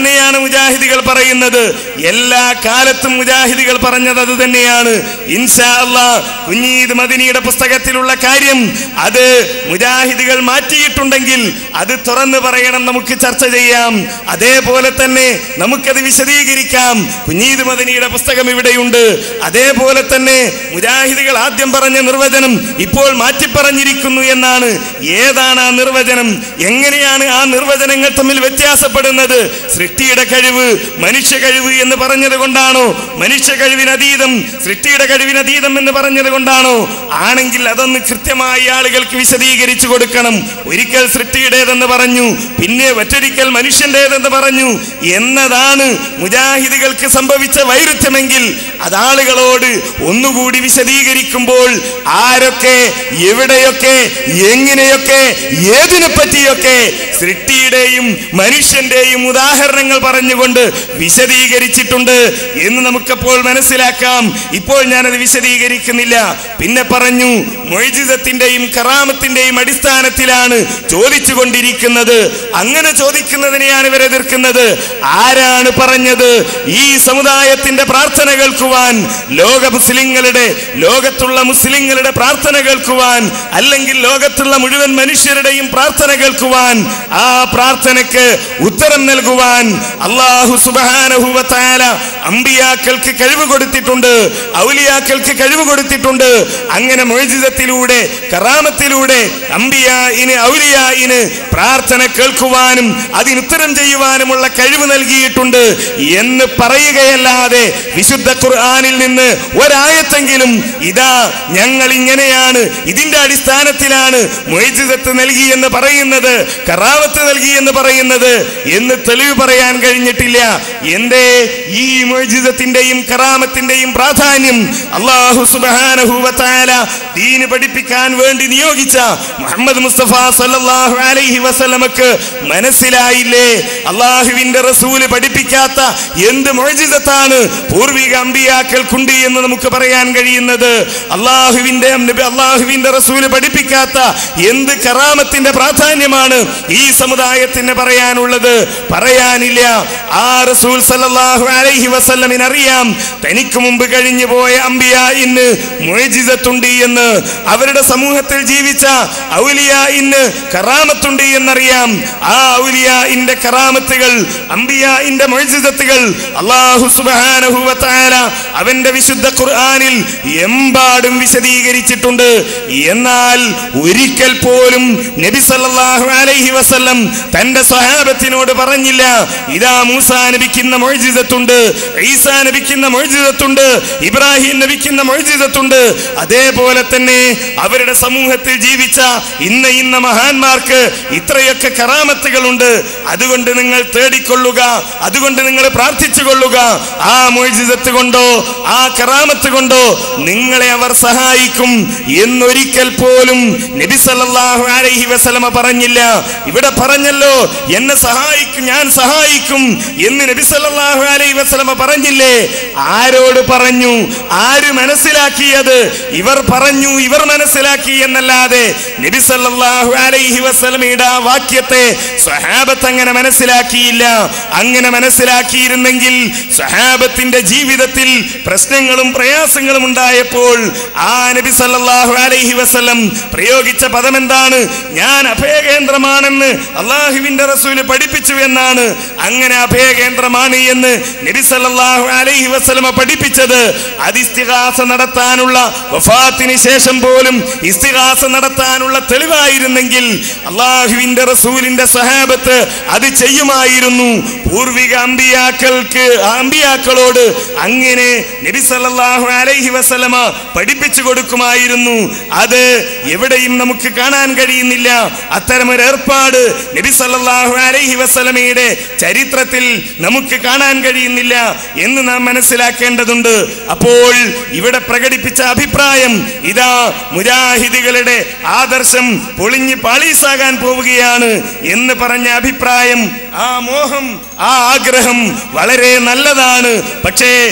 തന്നെയാണ് മുജാഹിദികൾ പറയുന്നത് എല്ലാ കാലത്തും മുജാഹിദികൾ പറഞ്ഞത് അത് തന്നെയാണ് ഇൻഷാ അല്ലാ കുഞ്ഞീദ് മദിനിയുടെ പുസ്തകത്തിലുള്ള കാര്യം അത് മുജാഹിദികൾ മാറ്റിയിട്ടുണ്ടെങ്കിൽ അത് തുറന്നു പറയണം നമുക്ക് ചർച്ച ചെയ്യാം അതേപോലെ തന്നെ നമുക്കത് വിശദീകരിക്കാം കുഞ്ഞീദ് മദനിയുടെ പുസ്തകം ഇവിടെയുണ്ട് അതേപോലെ തന്നെ മുജാഹിദികൾ ആദ്യം പറഞ്ഞ നിർവചനം ഇപ്പോൾ മാറ്റി പറഞ്ഞിരിക്കുന്നു എന്നാണ് ഏതാണ് ആ നിർവചനം എങ്ങനെയാണ് ആ നിർവചനങ്ങൾ തമ്മിൽ വ്യത്യാസപ്പെടുന്നത് സൃഷ്ടിയുടെ കഴിവ് മനുഷ്യ കഴിവ് എന്ന് പറഞ്ഞത് കൊണ്ടാണോ മനുഷ്യ കഴിവിനതീതം സൃഷ്ടിയുടെ കഴിവിനതീതം എന്ന് പറഞ്ഞത് കൊണ്ടാണോ ആണെങ്കിൽ അതൊന്ന് കൃത്യമായി ആളുകൾക്ക് വിശദീകരിച്ചു കൊടുക്കണം ഒരിക്കൽ സൃഷ്ടിയുടേതെന്ന് പറഞ്ഞു പിന്നെ മറ്റൊരിക്കൽ മനുഷ്യന്റേതെന്ന് പറഞ്ഞു എന്നതാണ് മുജാഹിദികൾക്ക് സംഭവിച്ച വൈരുദ്ധ്യമെങ്കിൽ അത് ആളുകളോട് ഒന്നുകൂടി വിശദീകരിക്കുമ്പോൾ ആരൊക്കെ എവിടെയൊക്കെ എങ്ങനെയൊക്കെ ഏതിനെ പറ്റിയൊക്കെ സൃഷ്ടിയുടെയും മനുഷ്യന്റെയും ഉദാഹരണങ്ങൾ പറഞ്ഞുകൊണ്ട് വിശദീകരിച്ചിട്ടുണ്ട് എന്ന് നമുക്കപ്പോൾ മനസ്സിലാക്കാം ഇപ്പോൾ ഞാനത് വിശദീകരിക്കുന്നില്ല പിന്നെ പറഞ്ഞു മൊയ്ജിതത്തിന്റെയും കറാമത്തിന്റെയും അടിസ്ഥാനത്തിലാണ് ചോദിച്ചു കൊണ്ടിരിക്കുന്നത് അങ്ങനെ ചോദിക്കുന്നതിനെയാണ് ഇവർ എതിർക്കുന്നത് ആരാണ് പറഞ്ഞത് ഈ സമുദായത്തിന്റെ പ്രാർത്ഥന കേൾക്കുവാൻ ലോക മുസ്ലിങ്ങളുടെ ലോകത്തുള്ള മുസ്ലിങ്ങളുടെ പ്രാർത്ഥന കേൾക്കുവാൻ അല്ലെങ്കിൽ ലോകത്തുള്ള മുഴുവൻ മനുഷ്യരുടെയും പ്രാർത്ഥന കേൾക്കുവാൻ ആ പ്രാർത്ഥനയ്ക്ക് ഉത്തരം നൽകുവാൻ അള്ളാഹു സുബാനഹുവത്തായ അമ്പിയാക്കൾക്ക് കഴിവ് കൊടുത്തിട്ടുണ്ട് ഔലിയാക്കൾക്ക് കഴിവ് കൊടുത്തിട്ടുണ്ട് അങ്ങനെ മൊയ്ജിതത്തിലൂടെ കറാമത്തിലൂടെ അമ്പിയായിന് ഔലിയായിന് പ്രാർത്ഥന കേൾക്കുവാനും അതിന് ഉത്തരം ചെയ്യുവാനുമുള്ള കഴിവ് നൽകിയിട്ടുണ്ട് എന്ന് പറയുകയല്ലാതെ വിശുദ്ധ ഖുർആനിൽ നിന്ന് ഒരായത്തെങ്കിലും ഇതാ ഞങ്ങൾ ഇങ്ങനെയാണ് ഇതിന്റെ അടിസ്ഥാനത്തിലാണ് മൊയ്ജിതത്ത് നൽകി എന്ന് പറയുന്നത് കറാമത്ത് നൽകി എന്ന് പറയുന്നത് എന്ന് തെളിവ് പറയാൻ കഴിഞ്ഞിട്ടില്ല എന്തേ ഈ മൊയ്ജിതത്തിന്റെയും കറാമത്തിന്റെയും പ്രാധാന്യം അള്ളാഹു സുബാനഹുവത്താല ദീന് പഠിപ്പിക്കാൻ വേണ്ടി നിയോഗിച്ച മുഹമ്മദ് മുസ്തഫ സല്ലല്ലാഹു അലൈഹി വസല്ലമക്ക് മനസ്സിലായില്ലേ അള്ളാഹുവിന്റെ റസൂല് പഠിപ്പിക്കാത്ത എന്ത് മൊയ്ജിതത്താണ് പൂർവിക അമ്പിയാക്കൾക്കുണ്ട് എന്ന് നമുക്ക് പറയാൻ കഴിയുന്നത് അള്ളാഹുവിന്റെ നബി അള്ളാഹുവിന്റെ റസൂല് പഠിപ്പിക്കാത്ത എന്ത് കറാമത്തിന്റെ പ്രാധാന്യമാണ് ഈ സമുദായത്തിന് പറയാനുള്ളത് പറയാനില്ല ആ റസൂൽ സല്ലല്ലാഹു അലൈഹി വസല്ലമിന് അറിയാം തനിക്ക് മുമ്പ് കഴിഞ്ഞു പോയ അമ്പിയ ഇന്ന് മൊയ്ജിതത്തുണ്ട് എന്ന് അവരുടെ സമൂഹത്തിൽ ജീവിച്ച ഔലിയ ഇന്ന് കറാമത്തുണ്ട് എന്നറിയാം ആ ഔലിയ ഇന്റെ കറാമത്തുകൾ അമ്പിയ ഇന്റെ മൊയ്ജിതത്തുകൾ അള്ളാഹു സുബ്ഹാനഹു വ തആല അവന്റെ വിശുദ്ധ ഖുർആനിൽ എമ്പാടും വിശദീകരിച്ചിട്ടുണ്ട് എന്നാൽ ഒരിക്കൽ പോലും നബി സല്ലല്ലാഹു അലൈഹി വസല്ലം തന്റെ സ്വഹാബത്തിനോട് പറഞ്ഞില്ല ഇതാ മൂസാ നബിക്കുന്ന മൊയ്ജിതത്തുണ്ട് ഈസാ നബിക്കുന്ന മൊയ്ജിതത്തുണ്ട് ഇബ്രാഹിം നബിക്കുന്ന മൊയ്ജിതത്തുണ്ട് അതേപോലെ തന്നെ അവരുടെ സമൂഹത്തിൽ ജീവിച്ച ഇന്ന ഇന്ന മഹാന്മാർക്ക് ഇത്രയൊക്കെ കറാമത്തുകളുണ്ട് അതുകൊണ്ട് നിങ്ങൾ തേടിക്കൊള്ളുക അതുകൊണ്ട് നിങ്ങൾ പ്രാർത്ഥിച്ചു കൊള്ളുക ആ മൊയ്ജിതത്ത് കൊണ്ടോ ആ കറാമത്ത് കൊണ്ടോ നിങ്ങളെ അവർ സഹായിക്കും എന്നൊരിക്കൽ പോലും നബി സല്ലല്ലാഹു അലൈഹി വസല്ലമ പറഞ്ഞില്ല ഇവിടെ പറഞ്ഞല്ലോ എന്നെ സഹായിക്കും ഞാൻ സഹായിക്കും എന്ന് നബി സല്ലല്ലാഹു അലൈഹി വസല്ലമ പറഞ്ഞില്ലേ ആരോട് പറഞ്ഞു ആര് മനസ്സിലാക്കിയത് ഇവർ പറഞ്ഞു ഇവർ മനസ്സിലാക്കി എന്നല്ലാതെ നബി സല്ലല്ലാഹു അലൈഹി വസല്ലമയുടെ ആ വാക്യത്തെ സ്വഹാബത്ത് അങ്ങനെ മനസ്സിലാക്കിയില്ല അങ്ങനെ മനസ്സിലാക്കിയിരുന്നെങ്കിൽ സ്വഹാബത്തിന്റെ ജീവിതത്തിൽ പ്രശ്നങ്ങളും പ്രയാസങ്ങളും ഉണ്ടായപ്പോൾ ആ നബി സല്ലല്ലാഹു അലൈഹി വസല്ലം പ്രയോഗിച്ച പദം എന്താണ് ഞാൻ അഭയകേന്ദ്രമാണെന്ന് അള്ളാഹുവിന്റെ റസൂല് പഠിപ്പിച്ചു എന്നാണ് അങ്ങനെ അഭയകേന്ദ്രമാണ് എന്ന് നബി സല്ലല്ലാഹു അലൈഹി വസല്ലമ പഠിപ്പിച്ചത് അത് ഇസ്തിഹാസ നടത്താനുള്ള വഫാത്തിന് ശേഷം പോലും ഇസ്തിഹാസ നടത്താനുള്ള തെളിവായിരുന്നെങ്കിൽ അള്ളാഹുവിന്റെ റസൂലിന്റെ സഹാബത്ത് അത് ചെയ്യുമായിരുന്നു പൂർവിക അമ്പിയാക്കൾക്ക് ആ അമ്പിയാക്കളോട് അങ്ങനെ നബി സല്ലല്ലാഹു അലൈഹി വസല്ലമ പഠിപ്പിച്ചു കൊടുക്കുമായിരുന്നു അത് എവിടെയും നമുക്ക് കാണാൻ കഴിയുന്നില്ല അത്തരമൊരു ഏർപ്പാട് നബി സല്ലല്ലാഹു അലൈഹി വസല്ലമയുടെ ചരിത്രത്തിൽ നമുക്ക് കാണാൻ കഴിയുന്നില്ല എന്ന് നാം മനസ്സിലാക്കേണ്ടതുണ്ട് അപ്പോൾ ഇവിടെ പ്രകടിപ്പിച്ച അഭിപ്രായം ഇതാ മുജാഹിദികളുടെ ആദർശം പൊളിഞ്ഞ് പാളീസാകാൻ പോവുകയാണ് എന്ന് പറഞ്ഞ അഭിപ്രായം ആ മോഹം ആ ആഗ്രഹം വളരെ നല്ലതാണ് പക്ഷേ ഒരു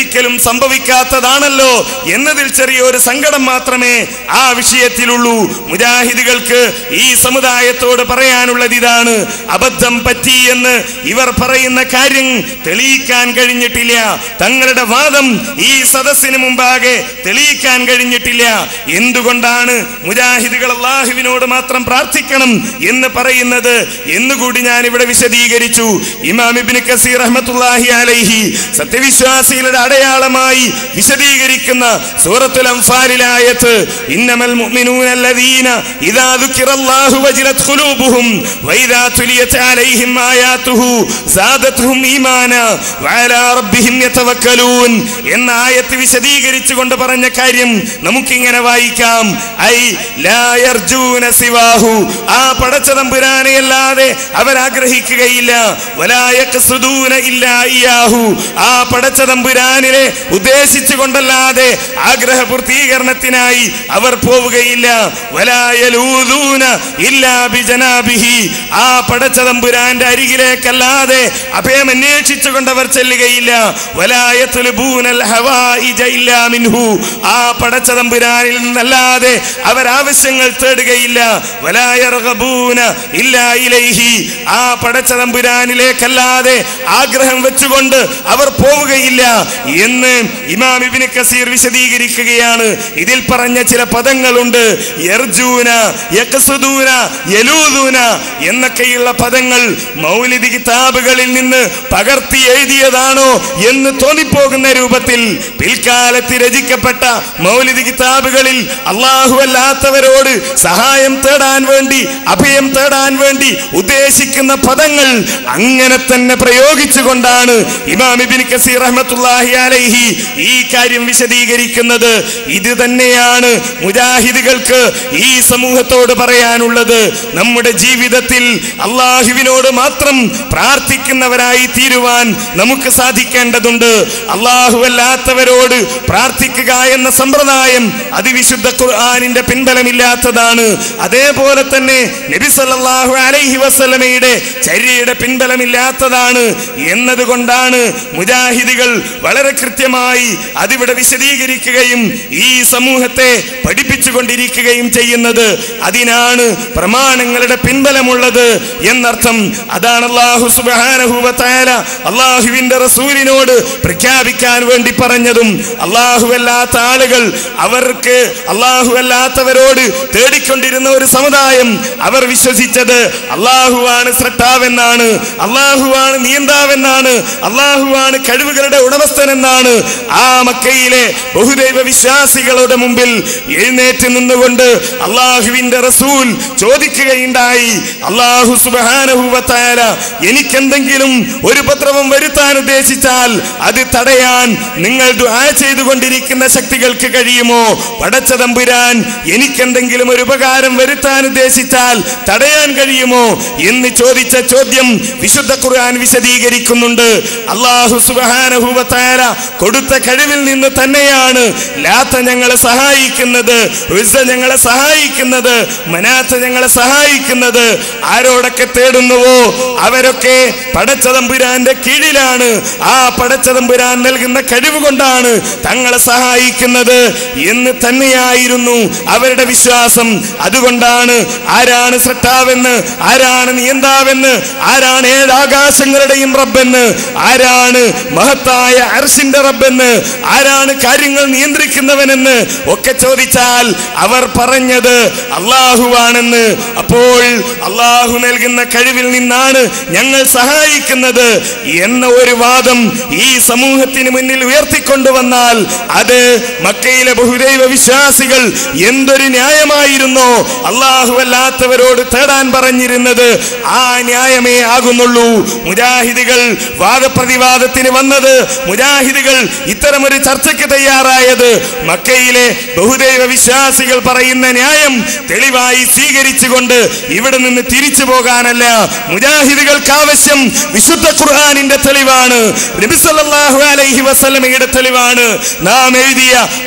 ഒരിക്കലും സംഭവിക്കാത്തതാണല്ലോ എന്നതിൽ ചെറിയൊരു സങ്കടം മാത്രമേ ആ വിഷയത്തിലുള്ളൂ മുജാഹിദുകൾക്ക് ഈ സമുദായത്തോട് പറയാനുള്ളത് ഇതാണ് അബദ്ധം പറ്റി എന്ന് ഇവർ പറയുന്ന കാര്യം തെളിയിക്കാൻ കഴിഞ്ഞിട്ടില്ല തങ്ങളുടെ വാദം ഈ സദസ്സിന് മുമ്പാകെ തെളിയിക്കാൻ കഴിഞ്ഞിട്ടില്ല എന്തുകൊണ്ടാണ് മുജാഹിദുകൾ അള്ളാഹുവിനോട് മാത്രം പ്രാർത്ഥിക്കണം എന്ന് പറയുന്നത് എന്നുകൂടി ഞാൻ ഇവിടെ വിശദീകരിച്ചു ഇമാം ഇബ്നു കസീർ റഹ്മത്തുള്ളാഹി അലൈഹി സത്യവിശ്വാസികളുടെ അടയാളമായി വിശദീകരിക്കുന്ന സൂറത്തുൽ അംഫാലിലായത്ത് ഇന്നമൽ മുഅ്മിനൂന അല്ലദീന ഇദാ ദുക്കിറല്ലാഹു വജിലത് ഖുലൂബുഹും വഇദാ തുലിയത് അലൈഹിം ആയാതുഹു സാദത്തുഹും ഈമാന വഅലാ റബ്ബിഹിം യതവക്കലൂൻ എന്ന ആയത്ത് വിശദീകരിച്ചുകൊണ്ട് പറഞ്ഞ കാര്യം നമുക്കിങ്ങനെ വായിക്കാം ഐ ലാ യർജൂന സിവാഹു ആ പടച്ച തമ്പുരാനെ അല്ലാതെ അവരാഗ്രഹിക്കുകയില്ല വലാ യഖ്സുദൂന ഇല്ലാ ഇയാഹു ആ പടച്ച തമ്പുരാനിനെ ഉദ്ദേശിച്ചുകൊണ്ടല്ലാതെ ആഗ്രഹ പൂർത്തീകരണത്തിനായി അവർ പോവുകയില്ല വലാ യലൂദൂന ഇല്ലാ ബിജനാബിഹി ആ പടച്ച തമ്പുരാന്റെ അരികിലേക്കല്ലാതെ അഭയം അന്വേഷിച്ചുകൊണ്ട് അവർ ചെല്ലുകയില്ല വലാ യത്ലുബൂനൽ ഹവായിജ ഇല്ലാ മിൻഹു ആ പടച്ച തമ്പുരാനിൽ നിന്നല്ലാതെ അവർ ആവശ്യങ്ങൾ തേടുകയില്ല വലാ യർഗബൂന ഇല്ലാ ഇലൈഹി ആ പടച്ച തമ്പുരാനിലേക്കല്ലാതെ ആഗ്രഹം വെച്ചുകൊണ്ട് അവർ പോവുകയില്ല എന്ന് ഇമാം ഇബ്നു കസീർ വിശദീകരിക്കുകയാണ് ഇതിൽ പറഞ്ഞ ചില പദങ്ങളുണ്ട് യർജൂന യഖ്സുദൂന യലൂദൂന എന്നൊക്കെയുള്ള പദങ്ങൾ മൗലിദി കിതാബുകളിൽ നിന്ന് പകർത്തി എഴുതിയതാണോ എന്ന് തോന്നിപ്പോകുന്ന രൂപത്തിൽ പിൽക്കാലത്ത് രചിക്കപ്പെട്ട മൗലിദി കിതാബുകളിൽ അള്ളാഹു അല്ലാത്തവരോട് സഹായം തേടാൻ വേണ്ടി അഭയം തേടാൻ വേണ്ടി ഉദ്ദേശിക്കുന്ന പദങ്ങൾ അങ്ങനെ തന്നെ പ്രയോഗിച്ചുകൊണ്ടാണ് ഇമാം ഇബിൻ കസീർ റഹ്മത്തുള്ളാഹി അലൈഹി ഈ കാര്യം വിശദീകരിക്കുന്നത് ഇത് തന്നെയാണ് മുജാഹിദുകൾക്ക് ഈ സമൂഹത്തോട് പറയാനുള്ളത് നമ്മുടെ ജീവിതത്തിൽ അള്ളാഹുവിനോട് മാത്രം പ്രാർത്ഥിക്കുന്നവരായി തീരുവാൻ നമുക്ക് സാധിക്കേണ്ടതുണ്ട് അള്ളാഹു അല്ലാത്തവരോട് പ്രാർത്ഥിക്കുക എന്ന സമ്പ്രദായം അതിവിശുദ്ധ ഖുർആാനിന്റെ പിൻബലമില്ലാത്തതാണ് അതേപോലെ തന്നെ നബി സല്ലല്ലാഹു അലൈഹി വസല്ലമയുടെ ചര്യയുടെ പിൻബലമില്ലാത്തതാണ് എന്നതുകൊണ്ടാണ് മുജാഹിദികൾ വളരെ കൃത്യമായി അതിവിടെ വിശദീകരിക്കുകയും ഈ സമൂഹത്തെ പഠിപ്പിച്ചുകൊണ്ടിരിക്കുകയും ചെയ്യുന്നത് അതിനാണ് പ്രമാണങ്ങളുടെ പിൻബലമുള്ളത് എന്നർത്ഥം അതാണ് അള്ളാഹു സുബ്ഹാനഹു വ തആല അള്ളാഹുവിന്റെ റസൂലിനോട് പ്രഖ്യാപിക്കാൻ വേണ്ടി പറഞ്ഞതും അള്ളാഹു അല്ലാത്ത ആളുകൾ അവർക്ക് അള്ളാഹു അല്ലാത്തവരോട് തേടിക്കൊണ്ടിരുന്ന ഒരു സമുദായം അവർ വിശ്വസിച്ചത് അള്ളാഹുവാണ് സ്രട്ടാവെന്നാണ് അള്ളാഹുവാണ് നിയന്താവെന്നാണ് അള്ളാഹുവാണ് കഴിവുകളുടെ ഉടമസ്ഥനെന്നാണ് ആ മക്കയിലെ ബഹുദൈവ വിശ്വാസികളുടെ മുമ്പിൽ എഴുന്നേറ്റ് നിന്നുകൊണ്ട് അള്ളാഹുവിന്റെ റസൂൽ ചോദിക്കുകയുണ്ടായി അള്ളാഹു സുബാനഹുവത്തായ എനിക്കെന്തെങ്കിലും ഒരു ഉപദ്രവം വരുത്താൻ ഉദ്ദേശിച്ചാൽ അത് തടയാൻ നിങ്ങൾ ദുആ ചെയ്തുകൊണ്ടിരിക്കുന്ന ശക്തികൾക്ക് കഴിയുമോ പടച്ച തമ്പുരാൻ എനിക്കെന്തെങ്കിലും ഒരു ഉപകാരം വരുത്താൻ ഉദ്ദേശിച്ചാൽ തടയാൻ കഴിയുമോ എന്ന് ചോദിച്ച ചോദ്യം വിശുദ്ധ ഖുർആൻ വിശദീകരിക്കുന്നുണ്ട് അള്ളാഹു സുബാനഹുവത്തായ കൊടുത്ത കഴിവിൽ നിന്ന് തന്നെയാണ് ലാത്ത ഞങ്ങളെ സഹായിക്കുന്നത് ഉസ്സ ഞങ്ങളെ സഹായിക്കുന്നത് മനാത്ത ഞങ്ങളെ സഹായിക്കുന്നത് ആരോടൊക്കെ തേടുന്നുവോ അവരൊക്കെ പടച്ചതമ്പുരാന്റെ കീഴിലാണ് ആ പടച്ചതമ്പുരാൻ നൽകുന്ന കഴിവ് കൊണ്ടാണ് തങ്ങളെ സഹായിക്കുന്നത് എന്ന് തന്നെയായിരുന്നു അവരുടെ വിശ്വാസം അതുകൊണ്ടാണ് ആരാണ് സൃഷ്ടാവെന്ന് ആരാണ് നിയന്താവെന്ന് ആരാണ് ഏഴ് ആകാശങ്ങളുടെയും റബ്ബെന്ന് ആരാണ് മഹത്തായ അർഷിന്റെ റബ്ബെന്ന് ആരാണ് കാര്യങ്ങൾ നിയന്ത്രിക്കുന്നവനെന്ന് ഒക്കെ ചോദിച്ചാൽ അവർ പറഞ്ഞത് അള്ളാഹുവാണെന്ന് അപ്പോൾ അള്ളാഹു നൽകുന്ന കഴിവിൽ നിന്നാണ് ഞങ്ങൾ സഹായിക്കുന്നത് എന്ന ഒരു വാദം ഈ സമൂഹത്തിന് മുന്നിൽ ഉയർത്തിക്കൊണ്ടുവന്നാൽ അത് മക്കയിലെ ബഹുദൈവ വിശ്വാസികൾ എന്തൊരു ന്യായമായിരുന്നോ അള്ളാഹു അല്ലാത്തവരോട് തേടാൻ പറഞ്ഞിരുന്നത് ആ ന്യായമേ ആകുന്നുള്ളൂ മുജാഹിദികൾ വാദപ്രതിവാദത്തിന് വന്നത് മുജാഹിദികൾ ഇത്തരമൊരു ചർച്ചയ്ക്ക് തയ്യാറായത് മക്കയിലെ ബഹുദൈവ വിശ്വാസികൾ പറയുന്ന ന്യായം തെളിവായി സ്വീകരിച്ചുകൊണ്ട് ഇവിടെ നിന്ന് തിരിച്ചു പോകാനല്ല മുജാഹിദികൾക്ക് ആവശ്യം വിശുദ്ധ ഖുർആാനിന്റെ തെളിവാണ് നബി സല്ലല്ലാഹു അലൈഹി വസല്ലമയുടെ തെളിവാണ് നാം എഴുതിയ